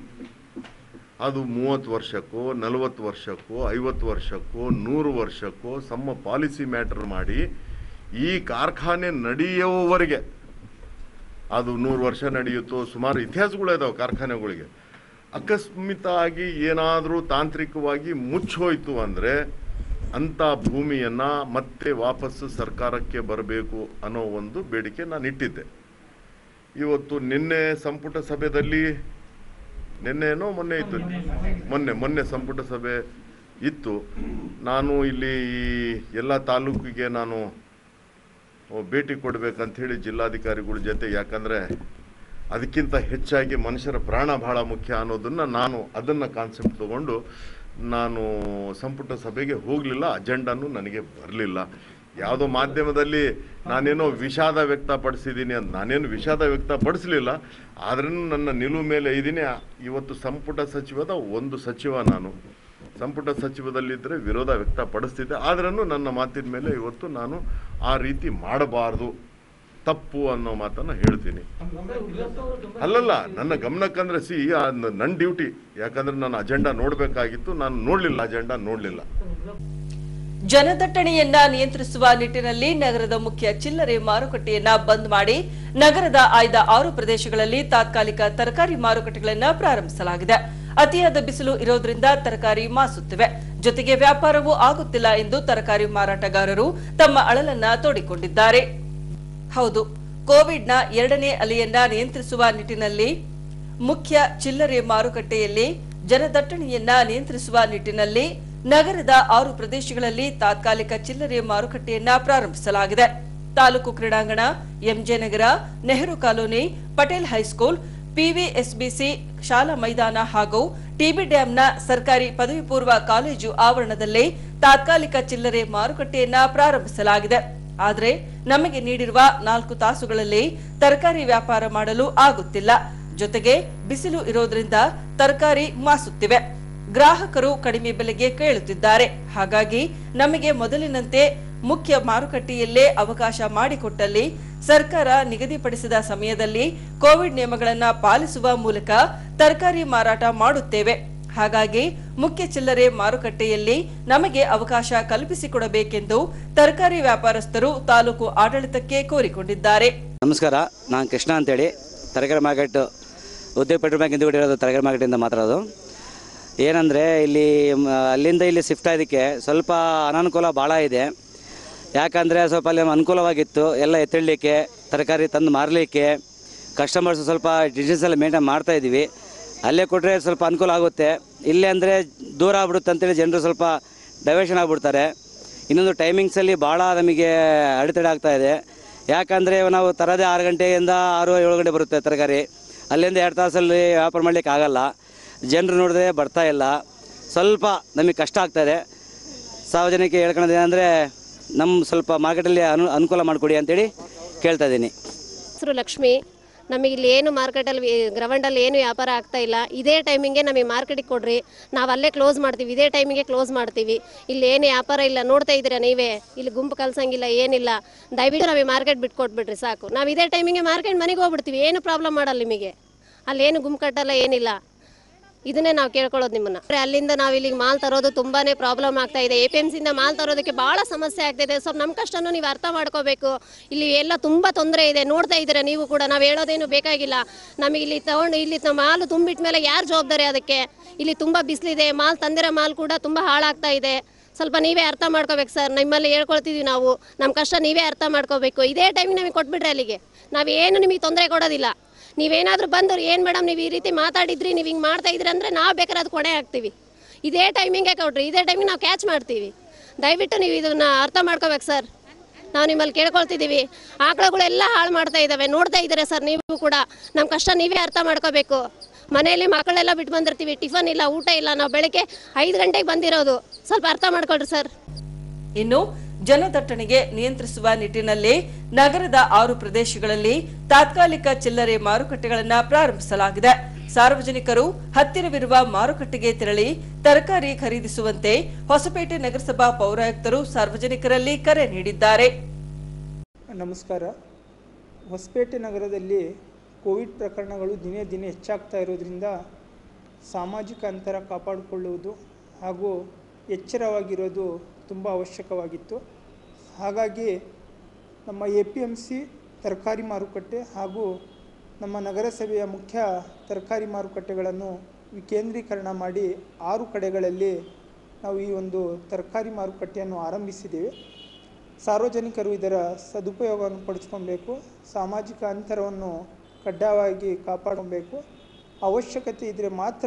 ಅದು ಮೂವತ್ತು ವರ್ಷಕ್ಕೋ ನಲವತ್ತು ವರ್ಷಕ್ಕೋ ಐವತ್ತು ವರ್ಷಕ್ಕೋ ನೂರು ವರ್ಷಕ್ಕೋ ಸಮ್ಮ ಪಾಲಿಸಿ ಮ್ಯಾಟರ್ ಮಾಡಿ ಈ ಕಾರ್ಖಾನೆ ನಡೆಯುವವರೆಗೆ ಅದು ನೂರು ವರ್ಷ ನಡೆಯುತ್ತೋ ಸುಮಾರು ಇತಿಹಾಸಗಳು ಇದಾವೆ ಕಾರ್ಖಾನೆಗಳಿಗೆ ಅಕಸ್ಮಿತ ಆಗಿ ಏನಾದರೂ ತಾಂತ್ರಿಕವಾಗಿ ಮುಚ್ಚೋಯ್ತು ಅಂದರೆ ಅಂಥ ಭೂಮಿಯನ್ನು ಮತ್ತೆ ವಾಪಸ್ಸು ಸರ್ಕಾರಕ್ಕೆ ಬರಬೇಕು ಅನ್ನೋ ಒಂದು ಬೇಡಿಕೆ ನಾನು ಇಟ್ಟಿದ್ದೆ ಇವತ್ತು ನಿನ್ನೆ ಸಂಪುಟ ಸಭೆಯಲ್ಲಿ ನಿನ್ನೆನೋ ಮೊನ್ನೆ ಇತ್ತು ಮೊನ್ನೆ ಮೊನ್ನೆ ಸಂಪುಟ ಸಭೆ ಇತ್ತು ನಾನು ಇಲ್ಲಿ ಈ ಎಲ್ಲ ತಾಲೂಕಿಗೆ ನಾನು ಭೇಟಿ ಕೊಡಬೇಕಂಥೇಳಿ ಜಿಲ್ಲಾಧಿಕಾರಿಗಳ ಜೊತೆ ಯಾಕಂದರೆ ಅದಕ್ಕಿಂತ ಹೆಚ್ಚಾಗಿ ಮನುಷ್ಯರ ಪ್ರಾಣ ಬಹಳ ಮುಖ್ಯ ಅನ್ನೋದನ್ನು ನಾನು ಅದನ್ನು ಕಾನ್ಸೆಪ್ಟ್ ತಗೊಂಡು ನಾನು ಸಂಪುಟ ಸಭೆಗೆ ಹೋಗಲಿಲ್ಲ ಅಜೆಂಡಾನು ನನಗೆ ಬರಲಿಲ್ಲ ಯಾವುದೋ ಮಾಧ್ಯಮದಲ್ಲಿ ನಾನೇನೋ ವಿಷಾದ ವ್ಯಕ್ತಪಡಿಸಿದ್ದೀನಿ ಅಂತ ನಾನೇನು ವಿಷಾದ ವ್ಯಕ್ತಪಡಿಸಲಿಲ್ಲ ಆದ್ರೂ ನನ್ನ ನಿಲುವು ಮೇಲೆ ಇದ್ದೀನಿ ಇವತ್ತು ಸಂಪುಟ ಸಚಿವದ ಒಂದು ಸಚಿವ ನಾನು ಸಂಪುಟ ಸಚಿವದಲ್ಲಿದ್ದರೆ ವಿರೋಧ ವ್ಯಕ್ತಪಡಿಸ್ತಿದ್ದೆ ಆದ್ರೂ ನನ್ನ ಮಾತಿನ ಮೇಲೆ ಇವತ್ತು ನಾನು ಆ ರೀತಿ ಮಾಡಬಾರ್ದು ತಪ್ಪು ಅನ್ನೋ ಮಾತನ್ನು ಹೇಳ್ತೀನಿ ಅಲ್ಲಲ್ಲ ನನ್ನ ಗಮನಕ್ಕಂದ್ರೆ ಸಿ ನನ್ನ ಡ್ಯೂಟಿ ಯಾಕಂದ್ರೆ ನಾನು ಅಜೆಂಡಾ ನೋಡಬೇಕಾಗಿತ್ತು ನಾನು ನೋಡಲಿಲ್ಲ ಅಜೆಂಡಾ ನೋಡಲಿಲ್ಲ ಜನದಟ್ಟಣೆಯನ್ನ ನಿಯಂತ್ರಿಸುವ ನಿಟ್ಟಿನಲ್ಲಿ ನಗರದ ಮುಖ್ಯ ಚಿಲ್ಲರೆ ಮಾರುಕಟ್ಟೆಯನ್ನ ಬಂದ್ ಮಾಡಿ ನಗರದ ಆಯ್ದ ಆರು ಪ್ರದೇಶಗಳಲ್ಲಿ ತಾತ್ಕಾಲಿಕ ತರಕಾರಿ ಮಾರುಕಟ್ಟೆಗಳನ್ನ ಪ್ರಾರಂಭಿಸಲಾಗಿದೆ ಅತಿಯಾದ ಬಿಸಿಲು ಇರೋದ್ರಿಂದ ತರಕಾರಿ ಮಾಸುತ್ತಿವೆ ಜೊತೆಗೆ ವ್ಯಾಪಾರವೂ ಆಗುತ್ತಿಲ್ಲ ಎಂದು ತರಕಾರಿ ಮಾರಾಟಗಾರರು ತಮ್ಮ ಅಳಲನ್ನ ತೋಡಿಕೊಂಡಿದ್ದಾರೆ ಹೌದು ಕೋವಿಡ್ನ ಎರಡನೇ ಅಲೆಯನ್ನ ನಿಯಂತ್ರಿಸುವ ನಿಟ್ಟಿನಲ್ಲಿ ಮುಖ್ಯ ಚಿಲ್ಲರೆ ಮಾರುಕಟ್ಟೆಯಲ್ಲಿ ಜನದಟ್ಟಣೆಯನ್ನ ನಿಯಂತ್ರಿಸುವ ನಿಟ್ಟಿನಲ್ಲಿ ನಗರದ ಆರು ಪ್ರದೇಶಗಳಲ್ಲಿ ತಾತ್ಕಾಲಿಕ ಚಿಲ್ಲರೆ ಮಾರುಕಟ್ಟೆಯನ್ನ ಪ್ರಾರಂಭಿಸಲಾಗಿದೆ ತಾಲೂಕು ಕ್ರೀಡಾಂಗಣ MJ Nagar Nehru colony Patel high school PVSBC ಶಾಲಾ ಮೈದಾನ ಹಾಗೂ ಟಿಬಿ ಡ್ಯಾಂನ ಸರ್ಕಾರಿ ಪದವಿ ಪೂರ್ವ ಕಾಲೇಜು ಆವರಣದಲ್ಲಿ ತಾತ್ಕಾಲಿಕ ಚಿಲ್ಲರೆ ಮಾರುಕಟ್ಟೆಯನ್ನ ಪ್ರಾರಂಭಿಸಲಾಗಿದೆ ಆದರೆ ನಮಗೆ ನೀಡಿರುವ ನಾಲ್ಕು ತಾಸುಗಳಲ್ಲಿ ತರಕಾರಿ ವ್ಯಾಪಾರ ಮಾಡಲು ಆಗುತ್ತಿಲ್ಲ ಜೊತೆಗೆ ಬಿಸಿಲು ಇರೋದ್ರಿಂದ ತರಕಾರಿ ಮಾಸುತ್ತಿವೆ ಗ್ರಾಹಕರು ಕಡಿಮೆ ಬೆಲೆಗೆ ಕೇಳುತ್ತಿದ್ದಾರೆ ಹಾಗಾಗಿ ನಮಗೆ ಮೊದಲಿನಂತೆ ಮುಖ್ಯ ಮಾರುಕಟ್ಟೆಯಲ್ಲೇ ಅವಕಾಶ ಮಾಡಿಕೊಟ್ಟಲ್ಲಿ ಸರ್ಕಾರ ನಿಗದಿಪಡಿಸಿದ ಸಮಯದಲ್ಲಿ ಕೋವಿಡ್ ನಿಯಮಗಳನ್ನು ಪಾಲಿಸುವ ಮೂಲಕ ತರಕಾರಿ ಮಾರಾಟ ಮಾಡುತ್ತೇವೆ ಹಾಗಾಗಿ ಮುಖ್ಯ ಚಿಲ್ಲರೆ ಮಾರುಕಟ್ಟೆಯಲ್ಲಿ ನಮಗೆ ಅವಕಾಶ ಕಲ್ಪಿಸಿಕೊಡಬೇಕೆಂದು ತರಕಾರಿ ವ್ಯಾಪಾರಸ್ಥರು ತಾಲೂಕು ಆಡಳಿತಕ್ಕೆ ಕೋರಿಕೊಂಡಿದ್ದಾರೆ ನಮಸ್ಕಾರ ನಾನು ಕೃಷ್ಣ ಅಂತೇಳಿ ತರಕಾರಿ ಮಾರ್ಕೆಟ್ ಉದ್ಯೋಗ ಪೆಟ್ರೋಲ್ ಬ್ಯಾಂಕ್ ಹಿಂದುಗಡೆ ಇರೋದು ತರಕಾರಿ ಮಾರ್ಕೆಟಿಂದ ಮಾತಾಡೋದು ಏನಂದರೆ ಇಲ್ಲಿ ಮ, ಅಲ್ಲಿಂದ ಇಲ್ಲಿ ಶಿಫ್ಟ್ ಆಗೋದಕ್ಕೆ ಸ್ವಲ್ಪ ಅನಾನುಕೂಲ ಭಾಳ ಇದೆ ಯಾಕಂದರೆ ಸ್ವಲ್ಪ ಅಲ್ಲಿ ಅನುಕೂಲವಾಗಿತ್ತು ಎಲ್ಲ ಎತ್ತಿಡಲಿಕ್ಕೆ ತರಕಾರಿ ತಂದು ಮಾರಲಿಕ್ಕೆ ಕಸ್ಟಮರ್ಸ್ ಸ್ವಲ್ಪ ಡಿಸ್ಟೆನ್ಸ್ ಎಲ್ಲ ಮೇಂಟೈನ್ ಮಾಡ್ತಾ ಇದ್ದೀವಿ ಅಲ್ಲೇ ಕೊಟ್ಟರೆ ಸ್ವಲ್ಪ ಅನುಕೂಲ ಆಗುತ್ತೆ ಇಲ್ಲೇ ಅಂದರೆ ದೂರ ಆಗ್ಬಿಡುತ್ತೆ ಅಂತೇಳಿ ಜನರು ಸ್ವಲ್ಪ ಡೈವರ್ಷನ್ ಆಗಿಬಿಡ್ತಾರೆ ಇನ್ನೊಂದು ಟೈಮಿಂಗ್ಸಲ್ಲಿ ಭಾಳ ನಮಗೆ ಅಡೆತಡೆ ಆಗ್ತಾ ಇದೆ ಯಾಕಂದರೆ ನಾವು ತರದೇ ಆರು ಗಂಟೆಯಿಂದ ಆರು ಏಳು ಗಂಟೆ ಬರುತ್ತೆ ತರಕಾರಿ ಅಲ್ಲಿಂದ ಎರಡು ತಾಸಲ್ಲಿ ವ್ಯಾಪಾರ ಮಾಡಲಿಕ್ಕೆ ಆಗಲ್ಲ ಜನರು ನೋಡಿದ್ರೆ ಬರ್ತಾ ಇಲ್ಲ ಸ್ವಲ್ಪ ನಮಗೆ ಕಷ್ಟ ಆಗ್ತಾಯಿದೆ ಸಾರ್ವಜನಿಕ ಹೇಳ್ಕೊಳೋದು ಏನಂದರೆ ನಮ್ಮ ಸ್ವಲ್ಪ ಮಾರ್ಕೆಟಲ್ಲಿ ಅನು ಅನುಕೂಲ ಮಾಡಿಕೊಡಿ ಅಂತೇಳಿ ಕೇಳ್ತಾ ಇದ್ದೀನಿ ಹೆಸರು ಲಕ್ಷ್ಮಿ ನಮಗೆ ಇಲ್ಲಿ ಏನು ಮಾರ್ಕೆಟಲ್ಲಿ ಗ್ರೌಂಡಲ್ಲಿ ಏನು ವ್ಯಾಪಾರ ಆಗ್ತಾ ಇಲ್ಲ ಇದೇ ಟೈಮಿಂಗೆ ನಮಗೆ ಮಾರ್ಕೆಟಿಗೆ ಕೊಡ್ರಿ ನಾವು ಅಲ್ಲೇ ಕ್ಲೋಸ್ ಮಾಡ್ತೀವಿ ಇದೇ ಟೈಮಿಗೆ ಕ್ಲೋಸ್ ಮಾಡ್ತೀವಿ ಇಲ್ಲಿ ಏನು ವ್ಯಾಪಾರ ಇಲ್ಲ ನೋಡ್ತಾ ಇದ್ದೀರಾ ನೀವೇ ಇಲ್ಲಿ ಗುಂಪು ಕಲ್ಸಂಗಿಲ್ಲ ಏನಿಲ್ಲ ದಯವಿಟ್ಟು ನಮಗೆ ಮಾರ್ಕೆಟ್ ಬಿಟ್ಕೊಟ್ಬಿಡ್ರಿ ಸಾಕು ನಾವು ಇದೇ ಟೈಮಿಗೆ ಮಾರ್ಕೆಟ್ ಮನೆಗೆ ಹೋಗ್ಬಿಡ್ತೀವಿ ಏನು ಪ್ರಾಬ್ಲಮ್ ಮಾಡಲ್ಲ ನಿಮಗೆ ಅಲ್ಲೇನು ಗುಂಪು ಕಟ್ಟಲ್ಲ ಏನಿಲ್ಲ ಇದನ್ನೇ ನಾವು ಕೇಳ್ಕೊಳ್ಳೋದು ನಿಮ್ಮನ್ನ ಅಂದ್ರೆ ಅಲ್ಲಿಂದ ನಾವು ಇಲ್ಲಿಗೆ ಮಾಲ್ ತರೋದು ತುಂಬಾನೇ ಪ್ರಾಬ್ಲಮ್ ಆಗ್ತಾ ಇದೆ ಎ ಪಿ ಎಮ್ ಸಿಂದ ಮಾಲ್ ತರೋದಕ್ಕೆ ಬಹಳ ಸಮಸ್ಯೆ ಆಗ್ತಾ ಇದೆ ಸ್ವಲ್ಪ ನಮ್ಮ ಕಷ್ಟನೂ ನೀವು ಅರ್ಥ ಮಾಡ್ಕೋಬೇಕು ಇಲ್ಲಿ ಎಲ್ಲ ತುಂಬಾ ತೊಂದರೆ ಇದೆ ನೋಡ್ತಾ ಇದ್ದೀರಾ ನೀವು ಕೂಡ ನಾವು ಹೇಳೋದೇನು ಬೇಕಾಗಿಲ್ಲ ನಮಗೆ ಇಲ್ಲಿ ತಗೊಂಡು ಇಲ್ಲಿ ತ- ಮಾಲು ತುಂಬಿಟ್ಟ ಮೇಲೆ ಯಾರು ಜವಾಬ್ದಾರಿ ಅದಕ್ಕೆ ಇಲ್ಲಿ ತುಂಬಾ ಬಿಸಿಲಿದೆ ಮಾಲ್ ತಂದಿರೋ ಮಾಲ್ ಕೂಡ ತುಂಬಾ ಹಾಳಾಗ್ತಾ ಇದೆ ಸ್ವಲ್ಪ ನೀವೇ ಅರ್ಥ ಮಾಡ್ಕೋಬೇಕು ಸರ್ ನಿಮ್ಮಲ್ಲಿ ಹೇಳ್ಕೊಳ್ತಿದ್ವಿ ನಾವು ನಮ್ಮ ಕಷ್ಟ ನೀವೇ ಅರ್ಥ ಮಾಡ್ಕೋಬೇಕು ಇದೇ ಟೈಮಿಗೆ ನಮಗೆ ಕೊಟ್ಬಿಟ್ರೆ ಅಲ್ಲಿಗೆ ನಾವೇನು ನಿಮಗೆ ತೊಂದರೆ ಕೊಡೋದಿಲ್ಲ ನೀವೇನಾದರೂ ಬಂದರು ಏನು ಮೇಡಮ್ ನೀವು ಈ ರೀತಿ ಮಾತಾಡಿದ್ರಿ ನೀವು ಹಿಂಗೆ ಮಾಡ್ತಾ ಇದ್ರಿ ಅಂದರೆ ನಾವು ಬೇಕಾದ್ರೆ ಅದು ಕೊನೆ ಹಾಕ್ತೀವಿ ಇದೇ ಟೈಮಿಂಗೆ ಕೊಡ್ರಿ ಇದೇ ಟೈಮಿಗೆ ನಾವು ಕ್ಯಾಚ್ ಮಾಡ್ತೀವಿ ದಯವಿಟ್ಟು ನೀವು ಇದನ್ನ ಅರ್ಥ ಮಾಡ್ಕೋಬೇಕು ಸರ್ ನಾವು ನಿಮ್ಮಲ್ಲಿ ಕೇಳ್ಕೊಳ್ತಿದ್ದೀವಿ ಆಕಳುಗಳೆಲ್ಲ ಹಾಳು ಮಾಡ್ತಾ ಇದ್ದಾವೆ ನೋಡ್ತಾ ಇದ್ದೀರಾ ಸರ್ ನೀವು ಕೂಡ ನಮ್ಮ ಕಷ್ಟ ನೀವೇ ಅರ್ಥ ಮಾಡ್ಕೋಬೇಕು ಮನೆಯಲ್ಲಿ ಮಕ್ಕಳೆಲ್ಲ ಬಿಟ್ಟು ಬಂದಿರ್ತೀವಿ ಟಿಫನ್ ಇಲ್ಲ ಊಟ ಇಲ್ಲ ನಾವು ಬೆಳಗ್ಗೆ ಐದು ಗಂಟೆಗೆ ಬಂದಿರೋದು ಸ್ವಲ್ಪ ಅರ್ಥ ಮಾಡ್ಕೊಳ್ರಿ ಸರ್ ಇನ್ನು ಜನದಟ್ಟಣೆಗೆ ನಿಯಂತ್ರಿಸುವ ನಿಟ್ಟಿನಲ್ಲಿ ನಗರದ ಆರು ಪ್ರದೇಶಗಳಲ್ಲಿ ತಾತ್ಕಾಲಿಕ ಚಿಲ್ಲರೆ ಮಾರುಕಟ್ಟೆಗಳನ್ನು ಪ್ರಾರಂಭಿಸಲಾಗಿದೆ ಸಾರ್ವಜನಿಕರು ಹತ್ತಿರವಿರುವ ಮಾರುಕಟ್ಟೆಗೆ ತೆರಳಿ ತರಕಾರಿ ಖರೀದಿಸುವಂತೆ ಹೊಸಪೇಟೆ ನಗರಸಭಾ ಪೌರಾಯುಕ್ತರು ಸಾರ್ವಜನಿಕರಲ್ಲಿ ಕರೆ ನೀಡಿದ್ದಾರೆ ನಮಸ್ಕಾರ ಹೊಸಪೇಟೆ ನಗರದಲ್ಲಿ ಕೋವಿಡ್ ಪ್ರಕರಣಗಳು ದಿನೇ ದಿನೇ ಹೆಚ್ಚಾಗ್ತಾ ಇರೋದ್ರಿಂದ ಸಾಮಾಜಿಕ ಅಂತರ ಕಾಪಾಡಿಕೊಳ್ಳುವುದು ಹಾಗೂ ಎಚ್ಚರವಾಗಿರೋದು ತುಂಬ ಅವಶ್ಯಕವಾಗಿತ್ತು ಹಾಗಾಗಿ ನಮ್ಮ ಎ ಪಿ ಎಮ್ ಸಿ ತರಕಾರಿ ಮಾರುಕಟ್ಟೆ ಹಾಗೂ ನಮ್ಮ ನಗರಸಭೆಯ ಮುಖ್ಯ ತರಕಾರಿ ಮಾರುಕಟ್ಟೆಗಳನ್ನು ವಿಕೇಂದ್ರೀಕರಣ ಮಾಡಿ ಆರು ಕಡೆಗಳಲ್ಲಿ ನಾವು ಈ ಒಂದು ತರಕಾರಿ ಮಾರುಕಟ್ಟೆಯನ್ನು ಆರಂಭಿಸಿದ್ದೇವೆ ಸಾರ್ವಜನಿಕರು ಇದರ ಸದುಪಯೋಗವನ್ನು ಪಡಿಸ್ಕೊಬೇಕು ಸಾಮಾಜಿಕ ಅಂತರವನ್ನು ಕಡ್ಡಾಯವಾಗಿ ಕಾಪಾಡಬೇಕು ಅವಶ್ಯಕತೆ ಇದ್ದರೆ ಮಾತ್ರ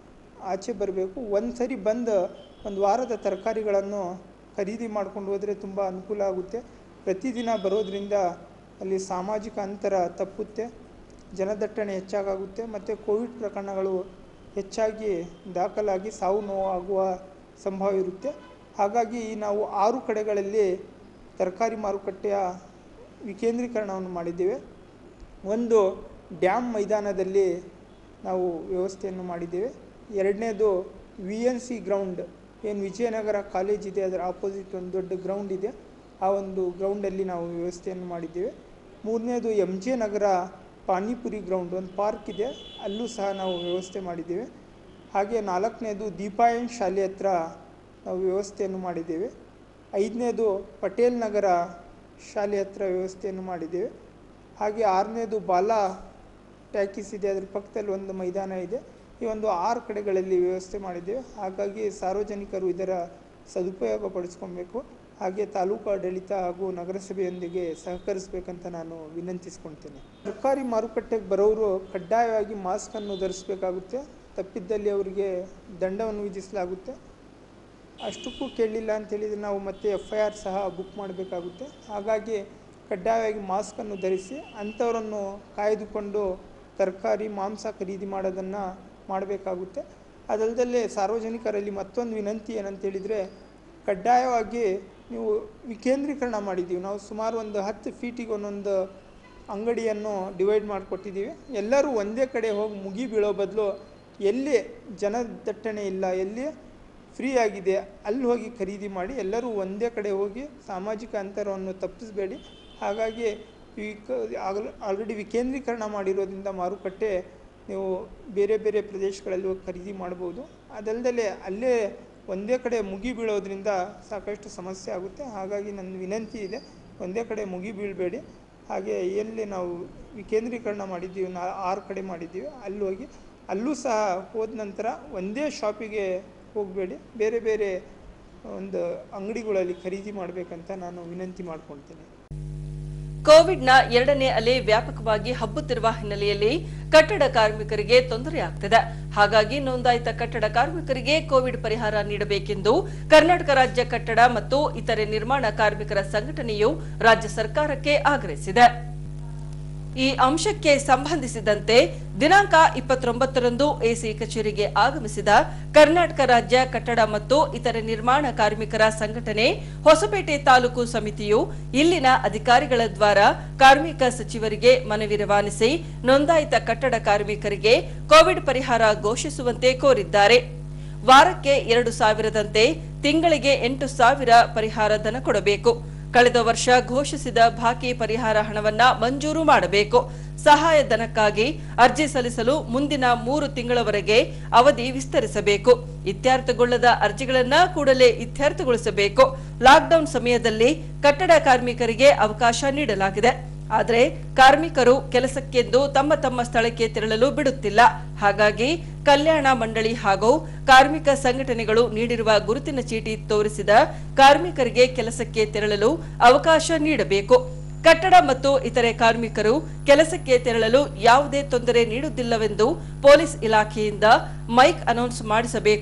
ಆಚೆ ಬರಬೇಕು ಒಂದು ಸರಿ ಬಂದು ಒಂದು ವಾರದ ತರಕಾರಿಗಳನ್ನು ಖರೀದಿ ಮಾಡ್ಕೊಂಡು ಹೋದರೆ ತುಂಬ ಅನುಕೂಲ ಆಗುತ್ತೆ ಪ್ರತಿದಿನ ಬರೋದರಿಂದ ಅಲ್ಲಿ ಸಾಮಾಜಿಕ ಅಂತರ ತಪ್ಪುತ್ತೆ ಜನದಟ್ಟಣೆ ಹೆಚ್ಚಾಗುತ್ತೆ ಮತ್ತು ಕೋವಿಡ್ ಪ್ರಕರಣಗಳು ಹೆಚ್ಚಾಗಿ ದಾಖಲಾಗಿ ಸಾವು ನೋವು ಆಗುವ ಸಂಭವ ಇರುತ್ತೆ ಹಾಗಾಗಿ ನಾವು ಆರು ಕಡೆಗಳಲ್ಲಿ ತರಕಾರಿ ಮಾರುಕಟ್ಟೆಯ ವಿಕೇಂದ್ರೀಕರಣವನ್ನು ಮಾಡಿದ್ದೇವೆ ಒಂದು ಡ್ಯಾಮ್ ಮೈದಾನದಲ್ಲಿ ನಾವು ವ್ಯವಸ್ಥೆಯನ್ನು ಮಾಡಿದ್ದೇವೆ ಎರಡನೇದು ವಿ ಎನ್ ಸಿ ಗ್ರೌಂಡ್ ಏನು ವಿಜಯನಗರ ಕಾಲೇಜ್ ಇದೆ ಅದರ ಆಪೋಸಿಟ್ ಒಂದು ದೊಡ್ಡ ಗ್ರೌಂಡ್ ಇದೆ ಆ ಒಂದು ಗ್ರೌಂಡಲ್ಲಿ ನಾವು ವ್ಯವಸ್ಥೆಯನ್ನು ಮಾಡಿದ್ದೇವೆ ಮೂರನೇದು M J Nagar panipuri ground ಒಂದು ಪಾರ್ಕ್ ಇದೆ ಅಲ್ಲೂ ಸಹ ನಾವು ವ್ಯವಸ್ಥೆ ಮಾಡಿದ್ದೇವೆ ಹಾಗೆ ನಾಲ್ಕನೇದು ದೀಪಾಯನ್ ಶಾಲೆ ಹತ್ರ ನಾವು ವ್ಯವಸ್ಥೆಯನ್ನು ಮಾಡಿದ್ದೇವೆ ಐದನೇದು ಪಟೇಲ್ ನಗರ ಶಾಲೆ ಹತ್ರ ವ್ಯವಸ್ಥೆಯನ್ನು ಮಾಡಿದ್ದೇವೆ ಹಾಗೆ ಆರನೇದು ಬಾಲಾ ಟ್ಯಾಕಿಸ್ ಇದೆ ಅದರ ಪಕ್ಕದಲ್ಲಿ ಒಂದು ಮೈದಾನ ಇದೆ ಈ ಒಂದು ಆರು ಕಡೆಗಳಲ್ಲಿ ವ್ಯವಸ್ಥೆ ಮಾಡಿದ್ದೇವೆ ಹಾಗಾಗಿ ಸಾರ್ವಜನಿಕರು ಇದರ ಸದುಪಯೋಗ ಪಡಿಸ್ಕೊಬೇಕು ಹಾಗೆ ತಾಲೂಕು ಆಡಳಿತ ಹಾಗೂ ನಗರಸಭೆಯೊಂದಿಗೆ ಸಹಕರಿಸಬೇಕಂತ ನಾನು ವಿನಂತಿಸ್ಕೊಳ್ತೇನೆ ಸರ್ಕಾರಿ ಮಾರುಕಟ್ಟೆಗೆ ಬರೋರು ಕಡ್ಡಾಯವಾಗಿ ಮಾಸ್ಕನ್ನು ಧರಿಸಬೇಕಾಗುತ್ತೆ ತಪ್ಪಿದ್ದಲ್ಲಿ ಅವರಿಗೆ ದಂಡವನ್ನು ವಿಧಿಸಲಾಗುತ್ತೆ ಅಷ್ಟಕ್ಕೂ ಕೇಳಲಿಲ್ಲ ಅಂತ ಹೇಳಿದರೆ ನಾವು ಮತ್ತೆ ಎಫ್ ಐ ಆರ್ ಸಹ ಬುಕ್ ಮಾಡಬೇಕಾಗುತ್ತೆ ಹಾಗಾಗಿ ಕಡ್ಡಾಯವಾಗಿ ಮಾಸ್ಕನ್ನು ಧರಿಸಿ ಅಂಥವರನ್ನು ಕಾಯ್ದುಕೊಂಡು ತರಕಾರಿ ಮಾಂಸ ಖರೀದಿ ಮಾಡೋದನ್ನು ಮಾಡಬೇಕಾಗುತ್ತೆ ಅದಲ್ಲದೆ ಸಾರ್ವಜನಿಕರಲ್ಲಿ ಮತ್ತೊಂದು ವಿನಂತಿ ಏನಂತ ಹೇಳಿದರೆ ಕಡ್ಡಾಯವಾಗಿ ನೀವು ವಿಕೇಂದ್ರೀಕರಣ ಮಾಡಿದ್ದೀವಿ ನಾವು ಸುಮಾರು ಒಂದು ಹತ್ತು ಫೀಟಿಗೆ ಒಂದೊಂದು ಅಂಗಡಿಯನ್ನು ಡಿವೈಡ್ ಮಾಡಿಕೊಟ್ಟಿದ್ದೀವಿ ಎಲ್ಲರೂ ಒಂದೇ ಕಡೆ ಹೋಗಿ ಮುಗಿ ಬೀಳೋ ಬದಲು ಎಲ್ಲಿ ಜನದಟ್ಟಣೆ ಇಲ್ಲ ಎಲ್ಲಿ ಫ್ರೀ ಆಗಿದೆ ಅಲ್ಲಿ ಹೋಗಿ ಖರೀದಿ ಮಾಡಿ ಎಲ್ಲರೂ ಒಂದೇ ಕಡೆ ಹೋಗಿ ಸಾಮಾಜಿಕ ಅಂತರವನ್ನು ತಪ್ಪಿಸಬೇಡಿ ಹಾಗಾಗಿ ವಿಕ ಆಲ್ರೆಡಿ ವಿಕೇಂದ್ರೀಕರಣ ಮಾಡಿರೋದ್ರಿಂದ ಮಾರುಕಟ್ಟೆ ನೀವು ಬೇರೆ ಬೇರೆ ಪ್ರದೇಶಗಳಲ್ಲಿ ಹೋಗಿ ಖರೀದಿ ಮಾಡ್ಬೋದು ಅದಲ್ಲದೆ ಅಲ್ಲೇ ಒಂದೇ ಕಡೆ ಮುಗಿ ಬೀಳೋದ್ರಿಂದ ಸಾಕಷ್ಟು ಸಮಸ್ಯೆ ಆಗುತ್ತೆ ಹಾಗಾಗಿ ನನ್ನ ವಿನಂತಿ ಇದೆ ಒಂದೇ ಕಡೆ ಮುಗಿ ಬೀಳಬೇಡಿ ಹಾಗೆ ಎಲ್ಲಿ ನಾವು ವಿಕೇಂದ್ರೀಕರಣ ಮಾಡಿದ್ದೀವಿ ನಾ ಆರು ಕಡೆ ಮಾಡಿದ್ದೀವಿ ಅಲ್ಲಿ ಹೋಗಿ ಅಲ್ಲೂ ಸಹ ಹೋದ ನಂತರ ಒಂದೇ ಶಾಪಿಗೆ ಹೋಗಬೇಡಿ ಬೇರೆ ಬೇರೆ ಒಂದು ಅಂಗಡಿಗಳಲ್ಲಿ ಖರೀದಿ ಮಾಡಬೇಕಂತ ನಾನು ವಿನಂತಿ ಮಾಡ್ಕೊಳ್ತೇನೆ ಕೋವಿಡ್ನ ಎರಡನೇ ಅಲೆ ವ್ಯಾಪಕವಾಗಿ ಹಬ್ಬುತ್ತಿರುವ ಹಿನ್ನೆಲೆಯಲ್ಲಿ ಕಟ್ಟಡ ಕಾರ್ಮಿಕರಿಗೆ ತೊಂದರೆಯಾಗ್ತಿದೆ ಹಾಗಾಗಿ ನೋಂದಾಯಿತ ಕಟ್ಟಡ ಕಾರ್ಮಿಕರಿಗೆ ಕೋವಿಡ್ ಪರಿಹಾರ ನೀಡಬೇಕೆಂದು ಕರ್ನಾಟಕ ರಾಜ್ಯ ಕಟ್ಟಡ ಮತ್ತು ಇತರೆ ನಿರ್ಮಾಣ ಕಾರ್ಮಿಕರ ಸಂಘಟನೆಯು ರಾಜ್ಯ ಸರ್ಕಾರಕ್ಕೆ ಆಗ್ರಹಿಸಿದೆ ಈ ಅಂಶಕ್ಕೆ ಸಂಬಂಧಿಸಿದಂತೆ ದಿನಾಂಕ ಇಪ್ಪತ್ತೊಂಬತ್ತರಂದು ಎಸಿ ಕಚೇರಿಗೆ ಆಗಮಿಸಿದ ಕರ್ನಾಟಕ ರಾಜ್ಯ ಕಟ್ಟಡ ಮತ್ತು ಇತರೆ ನಿರ್ಮಾಣ ಕಾರ್ಮಿಕರ ಸಂಘಟನೆ ಹೊಸಪೇಟೆ ತಾಲೂಕು ಸಮಿತಿಯು ಇಲ್ಲಿನ ಅಧಿಕಾರಿಗಳ ದ್ವಾರ ಕಾರ್ಮಿಕ ಸಚಿವರಿಗೆ ಮನವಿ ರವಾನಿಸಿ ನೋಂದಾಯಿತ ಕಟ್ಟಡ ಕಾರ್ಮಿಕರಿಗೆ ಕೋವಿಡ್ ಪರಿಹಾರ ಘೋಷಿಸುವಂತೆ ಕೋರಿದ್ದಾರೆ ವಾರಕ್ಕೆ ಎರಡು ಸಾವಿರದಂತೆ ತಿಂಗಳಿಗೆ ಎಂಟು ಸಾವಿರ ಪರಿಹಾರ ಧನ ಕೊಡಬೇಕು ಕಳೆದ ವರ್ಷ ಘೋಷಿಸಿದ ಬಾಕಿ ಪರಿಹಾರ ಹಣವನ್ನ ಮಂಜೂರು ಮಾಡಬೇಕು ಸಹಾಯಧನಕ್ಕಾಗಿ ಅರ್ಜಿ ಸಲ್ಲಿಸಲು ಮುಂದಿನ ಮೂರು ತಿಂಗಳವರೆಗೆ ಅವಧಿ ವಿಸ್ತರಿಸಬೇಕು ಇತ್ಯರ್ಥಗೊಳ್ಳದ ಅರ್ಜಿಗಳನ್ನ ಕೂಡಲೇ ಇತ್ಯರ್ಥಗೊಳಿಸಬೇಕು ಲಾಕ್ಡೌನ್ ಸಮಯದಲ್ಲಿ ಕಟ್ಟಡ ಕಾರ್ಮಿಕರಿಗೆ ಅವಕಾಶ ನೀಡಲಾಗಿದೆ ಆದರೆ ಕಾರ್ಮಿಕರು ಕೆಲಸಕ್ಕೆಂದು ತಮ್ಮ ತಮ್ಮ ಸ್ಥಳಕ್ಕೆ ತೆರಳಲು ಬಿಡುತ್ತಿಲ್ಲ ಹಾಗಾಗಿ ಕಲ್ಯಾಣ ಮಂಡಳಿ ಹಾಗೂ ಕಾರ್ಮಿಕ ಸಂಘಟನೆಗಳು ನೀಡಿರುವ ಗುರುತಿನ ಚೀಟಿ ತೋರಿಸಿದ ಕಾರ್ಮಿಕರಿಗೆ ಕೆಲಸಕ್ಕೆ ತೆರಳಲು ಅವಕಾಶ ನೀಡಬೇಕು ಕಟ್ಟಡ ಮತ್ತು ಇತರೆ ಕಾರ್ಮಿಕರು ಕೆಲಸಕ್ಕೆ ತೆರಳಲು ಯಾವುದೇ ತೊಂದರೆ ನೀಡುತ್ತಿಲ್ಲವೆಂದು ಪೊಲೀಸ್ ಇಲಾಖೆಯಿಂದ ಮೈಕ್ ಅನೌನ್ಸ್ ಮಾಡಿಸಬೇಕು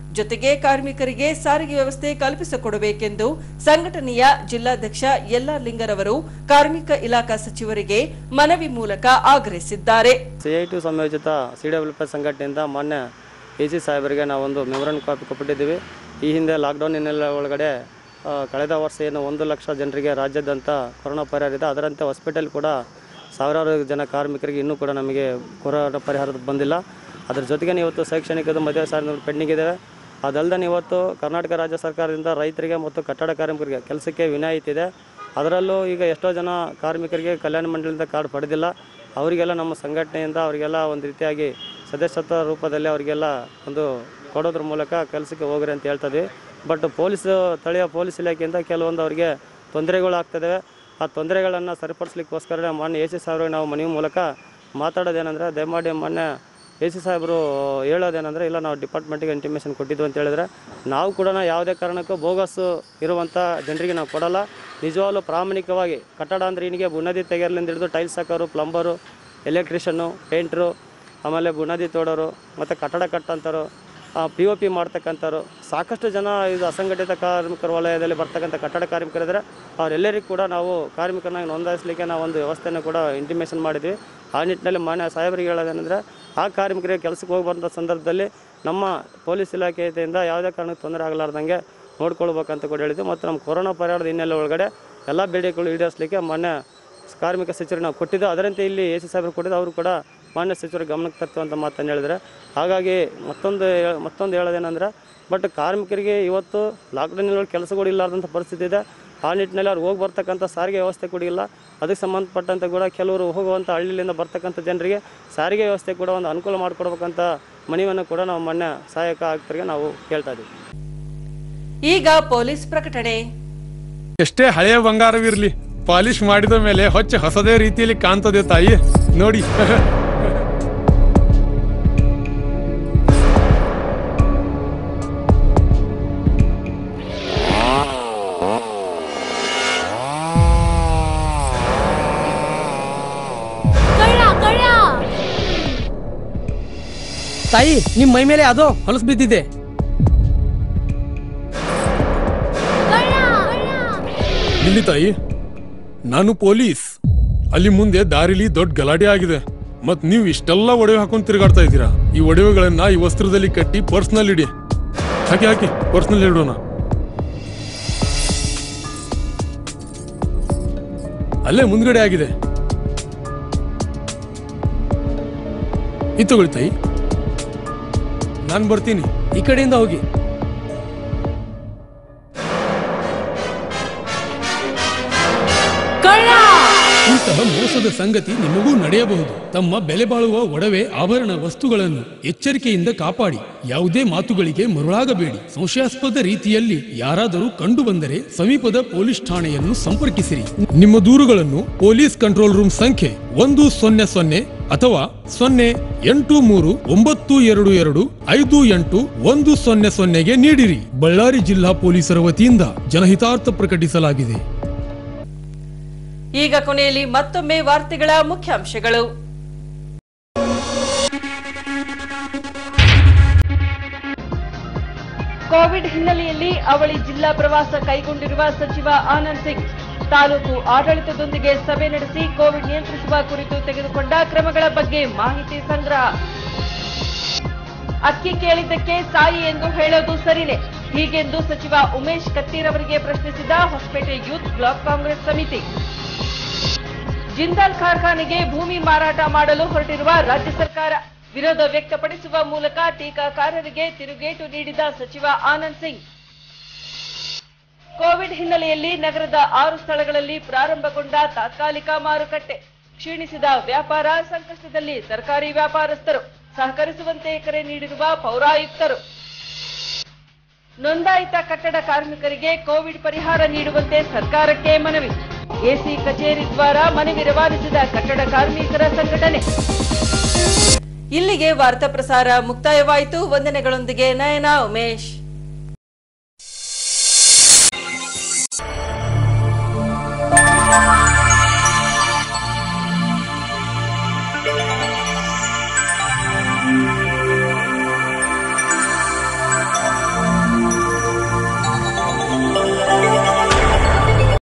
ಜೊತೆಗೆ ಕಾರ್ಮಿಕರಿಗೆ ಸಾರಿಗೆ ವ್ಯವಸ್ಥೆ ಕಲ್ಪಿಸಿಕೊಡಬೇಕೆಂದು ಸಂಘಟನೆಯ ಜಿಲ್ಲಾಧ್ಯಕ್ಷ ಎಲ್ಆರ್ ಲಿಂಗರವರು ಕಾರ್ಮಿಕ ಇಲಾಖಾ ಸಚಿವರಿಗೆ ಮನವಿ ಮೂಲಕ ಆಗ್ರಹಿಸಿದ್ದಾರೆ ಸಿಐಟಿ ಸಂಯೋಜಿತ ಸಿ ಡಬ್ಲ್ಯೂ ಪಿ ಸಂಘಟನೆಯಿಂದ ಮಾನ್ಯ ಎ ಸಿ ಸಾಹೇಬರಿಗೆ ನಾವೊಂದು ಮೆಮೊರನ್ ಕಾಪಿ ಕೊಟ್ಟಿದ್ದೀವಿ ಈ ಹಿಂದೆ ಲಾಕ್ಡೌನ್ ಹಿನ್ನೆಲೆ ಒಳಗಡೆ ಆ, ಕಳೆದ ವರ್ಷ ಏನು ಒಂದು ಲಕ್ಷ ಜನರಿಗೆ ರಾಜ್ಯಾದ್ಯಂತ ಕೊರೋನಾ ಪರಿಹಾರ ಇದೆ ಅದರಂತೆ ಹಾಸ್ಪಿಟಲ್ ಕೂಡ ಸಾವಿರಾರು ಜನ ಕಾರ್ಮಿಕರಿಗೆ ಇನ್ನೂ ಕೂಡ ನಮಗೆ ಕೊರೋನಾ ಪರಿಹಾರ ಬಂದಿಲ್ಲ ಅದ್ರ ಜೊತೆಗೆ ಇವತ್ತು ಶೈಕ್ಷಣಿಕದ ಮದುವೆ ಸಾಲ ಪೆಂಡಿಂಗ್ ಇದೆ ಅದಲ್ಲದೆ ಇವತ್ತು ಕರ್ನಾಟಕ ರಾಜ್ಯ ಸರ್ಕಾರದಿಂದ ರೈತರಿಗೆ ಮತ್ತು ಕಟ್ಟಡ ಕಾರ್ಮಿಕರಿಗೆ ಕೆಲಸಕ್ಕೆ ವಿನಾಯಿತಿ ಇದೆ ಅದರಲ್ಲೂ ಈಗ ಎಷ್ಟೋ ಜನ ಕಾರ್ಮಿಕರಿಗೆ ಕಲ್ಯಾಣ ಮಂಡಳಿಯಿಂದ ಕಾರ್ಡ್ ಪಡೆದಿಲ್ಲ ಅವರಿಗೆಲ್ಲ ನಮ್ಮ ಸಂಘಟನೆಯಿಂದ ಅವರಿಗೆಲ್ಲ ಒಂದು ರೀತಿಯಾಗಿ ಸದಸ್ಯತ್ವ ರೂಪದಲ್ಲಿ ಅವರಿಗೆಲ್ಲ ಒಂದು ಕೊಡೋದ್ರ ಮೂಲಕ ಕೆಲಸಕ್ಕೆ ಹೋಗ್ರಿ ಅಂತ ಹೇಳ್ತದೆ ಬಟ್ ಪೊಲೀಸ್ ಸ್ಥಳೀಯ ಪೊಲೀಸ್ ಇಲಾಖೆಯಿಂದ ಕೆಲವೊಂದು ಅವರಿಗೆ ತೊಂದರೆಗಳು ಆಗ್ತದೆ ಆ ತೊಂದರೆಗಳನ್ನು ಸರಿಪಡಿಸ್ಲಿಕ್ಕೋಸ್ಕರ ಮಾನ್ಯ ಎ ಸಿ ಸಾಹೇಬ್ರಿಗೆ ನಾವು ಮನವಿ ಮೂಲಕ ಮಾತಾಡೋದೇನೆಂದರೆ ದಯಮಾಡಿ ಮಾನ್ಯ ಎ ಸಿ ಸಾಹೇಬರು ಹೇಳೋದೇನೆಂದರೆ ಇಲ್ಲ ನಾವು ಡಿಪಾರ್ಟ್ಮೆಂಟಿಗೆ ಇಂಟಿಮೇಷನ್ ಕೊಟ್ಟಿದ್ದು ಅಂತ ಹೇಳಿದ್ರೆ ನಾವು ಕೂಡ ಯಾವುದೇ ಕಾರಣಕ್ಕೂ ಬೋಗಸ್ ಇರುವಂಥ ಜನರಿಗೆ ನಾವು ಕೊಡಲ್ಲ ನಿಜವಾಗ್ಲೂ ಪ್ರಾಮಾಣಿಕವಾಗಿ ಕಟ್ಟಡ ಅಂದರೆ ಇನಿಗೆ ಬುನಾದಿ ತೆಗೆಯರ್ಲಿಂದ ಹಿಡಿದು ಟೈಲ್ಸ್ ಹಾಕೋರು ಪ್ಲಂಬರು ಎಲೆಕ್ಟ್ರಿಷನ್ನು ಪೇಂಟ್ರು ಆಮೇಲೆ ಬುನಾದಿ ತೋಡೋರು ಮತ್ತು ಕಟ್ಟಡ ಕಟ್ಟಂಥವ್ರು ಪಿ ಒ ಪಿ ಮಾಡ್ತಕ್ಕಂಥವ್ರು ಸಾಕಷ್ಟು ಜನ ಇದು ಅಸಂಘಟಿತ ಕಾರ್ಮಿಕರ ವಲಯದಲ್ಲಿ ಬರ್ತಕ್ಕಂಥ ಕಟ್ಟಡ ಕಾರ್ಮಿಕರಿದ್ದಾರೆ ಅವರೆಲ್ಲರಿಗೂ ಕೂಡ ನಾವು ಕಾರ್ಮಿಕರನ್ನಾಗಿ ನೋಂದಾಯಿಸಲಿಕ್ಕೆ ನಾವು ಒಂದು ವ್ಯವಸ್ಥೆಯನ್ನು ಕೂಡ ಇಂಟಿಮೇಷನ್ ಮಾಡಿದ್ವಿ ಆ ನಿಟ್ಟಿನಲ್ಲಿ ಮಾನ್ಯ ಸಾಹೇಬರಿಗೆ ಹೇಳೋದೇನೆಂದರೆ ಆ ಕಾರ್ಮಿಕರಿಗೆ ಕೆಲಸಕ್ಕೆ ಹೋಗಿ ಬಂದ ಸಂದರ್ಭದಲ್ಲಿ ನಮ್ಮ ಪೊಲೀಸ್ ಇಲಾಖೆಯಿಂದ ಯಾವುದೇ ಕಾರಣಕ್ಕೆ ತೊಂದರೆ ಆಗಲಾರ್ದಂಗೆ ನೋಡ್ಕೊಳ್ಬೇಕಂತ ಕೂಡ ಹೇಳಿದ್ವಿ ಮತ್ತು ನಮ್ಮ ಕೊರೋನಾ ಪರಿಹಾರದ ಹಿನ್ನೆಲೆ ಒಳಗಡೆ ಎಲ್ಲ ಬೇಡಿಕೆಗಳು ಈಡೇರಿಸಲಿಕ್ಕೆ ಮಾನ್ಯ ಕಾರ್ಮಿಕ ಸಚಿವರು ನಾವು ಕೊಟ್ಟಿದ್ದು ಅದರಂತೆ ಇಲ್ಲಿ ಎ ಸಿ ಸಾಹೇಬರು ಕೊಟ್ಟಿದ್ದು ಅವರು ಕೂಡ ಮಾನ್ಯ ಸಚಿವರ ಗಮನಕ್ಕೆ ತರ್ತುವಂಥ ಮಾತನ್ನು ಹೇಳಿದರೆ ಹಾಗಾಗಿ ಮತ್ತೊಂದು ಹೇಳ್- ಮತ್ತೊಂದು ಹೇಳೋದೇನೆಂದರೆ ಬಟ್ ಕಾರ್ಮಿಕರಿಗೆ ಇವತ್ತು ಲಾಕ್ಡೌನಲ್ಲಿ ಕೆಲಸಗಳು ಇಲ್ಲಾರ್ದಂಥ ಪರಿಸ್ಥಿತಿ ಇದೆ ಆ ನಿಟ್ಟಿನಲ್ಲಿ ಅವ್ರು ಹೋಗಿ ಬರ್ತಕ್ಕಂಥ ಸಾರಿಗೆ ವ್ಯವಸ್ಥೆ ಕೂಡ ಇಲ್ಲ ಅದಕ್ಕೆ ಸಂಬಂಧಪಟ್ಟಂತೆ ಕೂಡ ಕೆಲವರು ಹೋಗುವಂಥ ಹಳ್ಳಿಯಿಂದ ಬರ್ತಕ್ಕಂಥ ಜನರಿಗೆ ಸಾರಿಗೆ ವ್ಯವಸ್ಥೆ ಕೂಡ ಒಂದು ಅನುಕೂಲ ಮಾಡಿಕೊಡ್ಬೇಕಂತ ಮನವಿಯನ್ನು ಕೂಡ ನಾವು ಮಾನ್ಯ ಸಹಾಯಕ ಆಯುಕ್ತರಿಗೆ ನಾವು ಕೇಳ್ತಾ ಇದ್ದೀವಿ ಈಗ ಪೊಲೀಸ್ ಪ್ರಕಟಣೆ ಎಷ್ಟೇ ಹಳೆಯ ಬಂಗಾರವಿರ್ಲಿ ಪಾಲಿಶ್ ಮಾಡಿದ ಮೇಲೆ ಹೊಚ್ಚ ಹೊಸದೇ ರೀತಿಯಲ್ಲಿ ಕಾಣ್ತದೆ ತಾಯಿ ನೋಡಿ ತಾಯಿ ನಿಮ್ ಮೈ ಮೇಲೆ ಅದೋ ಹೊಲಸು ಬಿದ್ದಿದೆ ಇಲ್ಲಿ ತಾಯಿ ನಾನು ಪೊಲೀಸ್ ಅಲ್ಲಿ ಮುಂದೆ ದಾರಿಲಿ ದೊಡ್ಡ ಗಲಾಟೆ ಆಗಿದೆ ಮತ್ ನೀವು ಇಷ್ಟೆಲ್ಲ ಒಡವೆ ಹಾಕೊಂಡ್ ತಿರುಗಾಡ್ತಾ ಇದ್ದೀರಾ ಈ ಒಡವೆಗಳನ್ನ ಈ ವಸ್ತ್ರದಲ್ಲಿ ಕಟ್ಟಿ ಪರ್ಸ್ನಲ್ಲಿ ಇಡಿ ಹಾಕಿ ಹಾಕಿ ಪರ್ಸ್ನಲ್ಲಿ ಇಡೋಣ ಅಲ್ಲೇ ಮುಂದ್ಗಡೆ ಆಗಿದೆ ಇದು ತಗೊಳ್ಳಿ ತಾಯಿ ನಾನು ಬರ್ತೀನಿ ಈ ಕಡೆಯಿಂದ ಹೋಗಿ ಇಂತಹ ಮೋಸದ ಸಂಗತಿ ನಿಮಗೂ ನಡೆಯಬಹುದು ತಮ್ಮ ಬೆಲೆ ಬಾಳುವ ಒಡವೆ ಆಭರಣ ವಸ್ತುಗಳನ್ನು ಎಚ್ಚರಿಕೆಯಿಂದ ಕಾಪಾಡಿ ಯಾವುದೇ ಮಾತುಗಳಿಗೆ ಮರುಳಾಗಬೇಡಿ ಸಂಶಯಾಸ್ಪದ ರೀತಿಯಲ್ಲಿ ಯಾರಾದರೂ ಕಂಡು ಬಂದರೆ ಸಮೀಪದ ಪೊಲೀಸ್ ಠಾಣೆಯನ್ನು ಸಂಪರ್ಕಿಸಿರಿ ನಿಮ್ಮ ದೂರುಗಳನ್ನು ಪೊಲೀಸ್ ಕಂಟ್ರೋಲ್ ರೂಮ್ ಸಂಖ್ಯೆ ಒಂದು ಸೊನ್ನೆ ಸೊನ್ನೆ ಅಥವಾ ಸೊನ್ನೆ ಎಂಟು ಮೂರು ಒಂಬತ್ತು ಎರಡು ಎರಡು ಐದು ಎಂಟು ಒಂದು ಸೊನ್ನೆ ಸೊನ್ನೆಗೆ ನೀಡಿರಿ ಬಳ್ಳಾರಿ ಜಿಲ್ಲಾ ಪೊಲೀಸರ ವತಿಯಿಂದ ಜನಹಿತಾರ್ಥ ಪ್ರಕಟಿಸಲಾಗಿದೆ ಈಗ ಕೊನೆಯಲ್ಲಿ ಮತ್ತೊಮ್ಮೆ ವಾರ್ತೆಗಳ ಮುಖ್ಯಾಂಶಗಳು ಕೋವಿಡ್ ಹಿನ್ನೆಲೆಯಲ್ಲಿ ಅವಳಿ ಜಿಲ್ಲಾ ಪ್ರವಾಸ ಕೈಗೊಂಡಿರುವ ಸಚಿವ ಆನಂದ್ ಸಿಂಗ್ ತಾಲೂಕು ಆಡಳಿತದೊಂದಿಗೆ ಸಭೆ ನಡೆಸಿ ಕೋವಿಡ್ ನಿಯಂತ್ರಿಸುವ ಕುರಿತು ತೆಗೆದುಕೊಂಡ ಕ್ರಮಗಳ ಬಗ್ಗೆ ಮಾಹಿತಿ ಸಂಗ್ರಹ ಅಕ್ಕಿ ಕೇಳಿದ್ದಕ್ಕೆ ಸಾಯಿ ಎಂದು ಹೇಳೋದು ಸರಿನೇ ಹೀಗೆಂದು ಸಚಿವ ಉಮೇಶ್ ಕತ್ತೀರ್ ಅವರಿಗೆ ಪ್ರಶ್ನಿಸಿದ ಹೊಸಪೇಟೆ ಯೂತ್ ಬ್ಲಾಕ್ ಕಾಂಗ್ರೆಸ್ ಸಮಿತಿ ಜಿಂದಾಲ್ ಕಾರ್ಖಾನೆಗೆ ಭೂಮಿ ಮಾರಾಟ ಮಾಡಲು ಹೊರಟಿರುವ ರಾಜ್ಯ ಸರ್ಕಾರ ವಿರೋಧ ವ್ಯಕ್ತಪಡಿಸುವ ಮೂಲಕ ಟೀಕಾಕಾರರಿಗೆ ತಿರುಗೇಟು ನೀಡಿದ ಸಚಿವ ಆನಂದ್ ಸಿಂಗ್ ಕೋವಿಡ್ ಹಿನ್ನೆಲೆಯಲ್ಲಿ ನಗರದ ಆರು ಸ್ಥಳಗಳಲ್ಲಿ ಪ್ರಾರಂಭಗೊಂಡ ತಾತ್ಕಾಲಿಕ ಮಾರುಕಟ್ಟೆ ಕ್ಷೀಣಿಸಿದ ವ್ಯಾಪಾರ ಸಂಕಷ್ಟದಲ್ಲಿ ಸರ್ಕಾರಿ ವ್ಯಾಪಾರಸ್ಥರು ಸಹಕರಿಸುವಂತೆ ಕರೆ ನೀಡಿರುವ ಪೌರಾಯುಕ್ತರು ನೋಂದಾಯಿತ ಕಟ್ಟಡ ಕಾರ್ಮಿಕರಿಗೆ ಕೋವಿಡ್ ಪರಿಹಾರ ನೀಡುವಂತೆ ಸರ್ಕಾರಕ್ಕೆ ಮನವಿ ಎಸಿ ಕಚೇರಿ ದ್ವಾರ ಮನವಿ ರವಾನಿಸಿದ ಕಟ್ಟಡ ಕಾರ್ಮಿಕರ ಸಂಘಟನೆ ಇಲ್ಲಿಗೆ ವಾರ್ತಾ ಪ್ರಸಾರ ಮುಕ್ತಾಯವಾಯಿತು ವಂದನೆಗಳೊಂದಿಗೆ ನಯನ ಉಮೇಶ್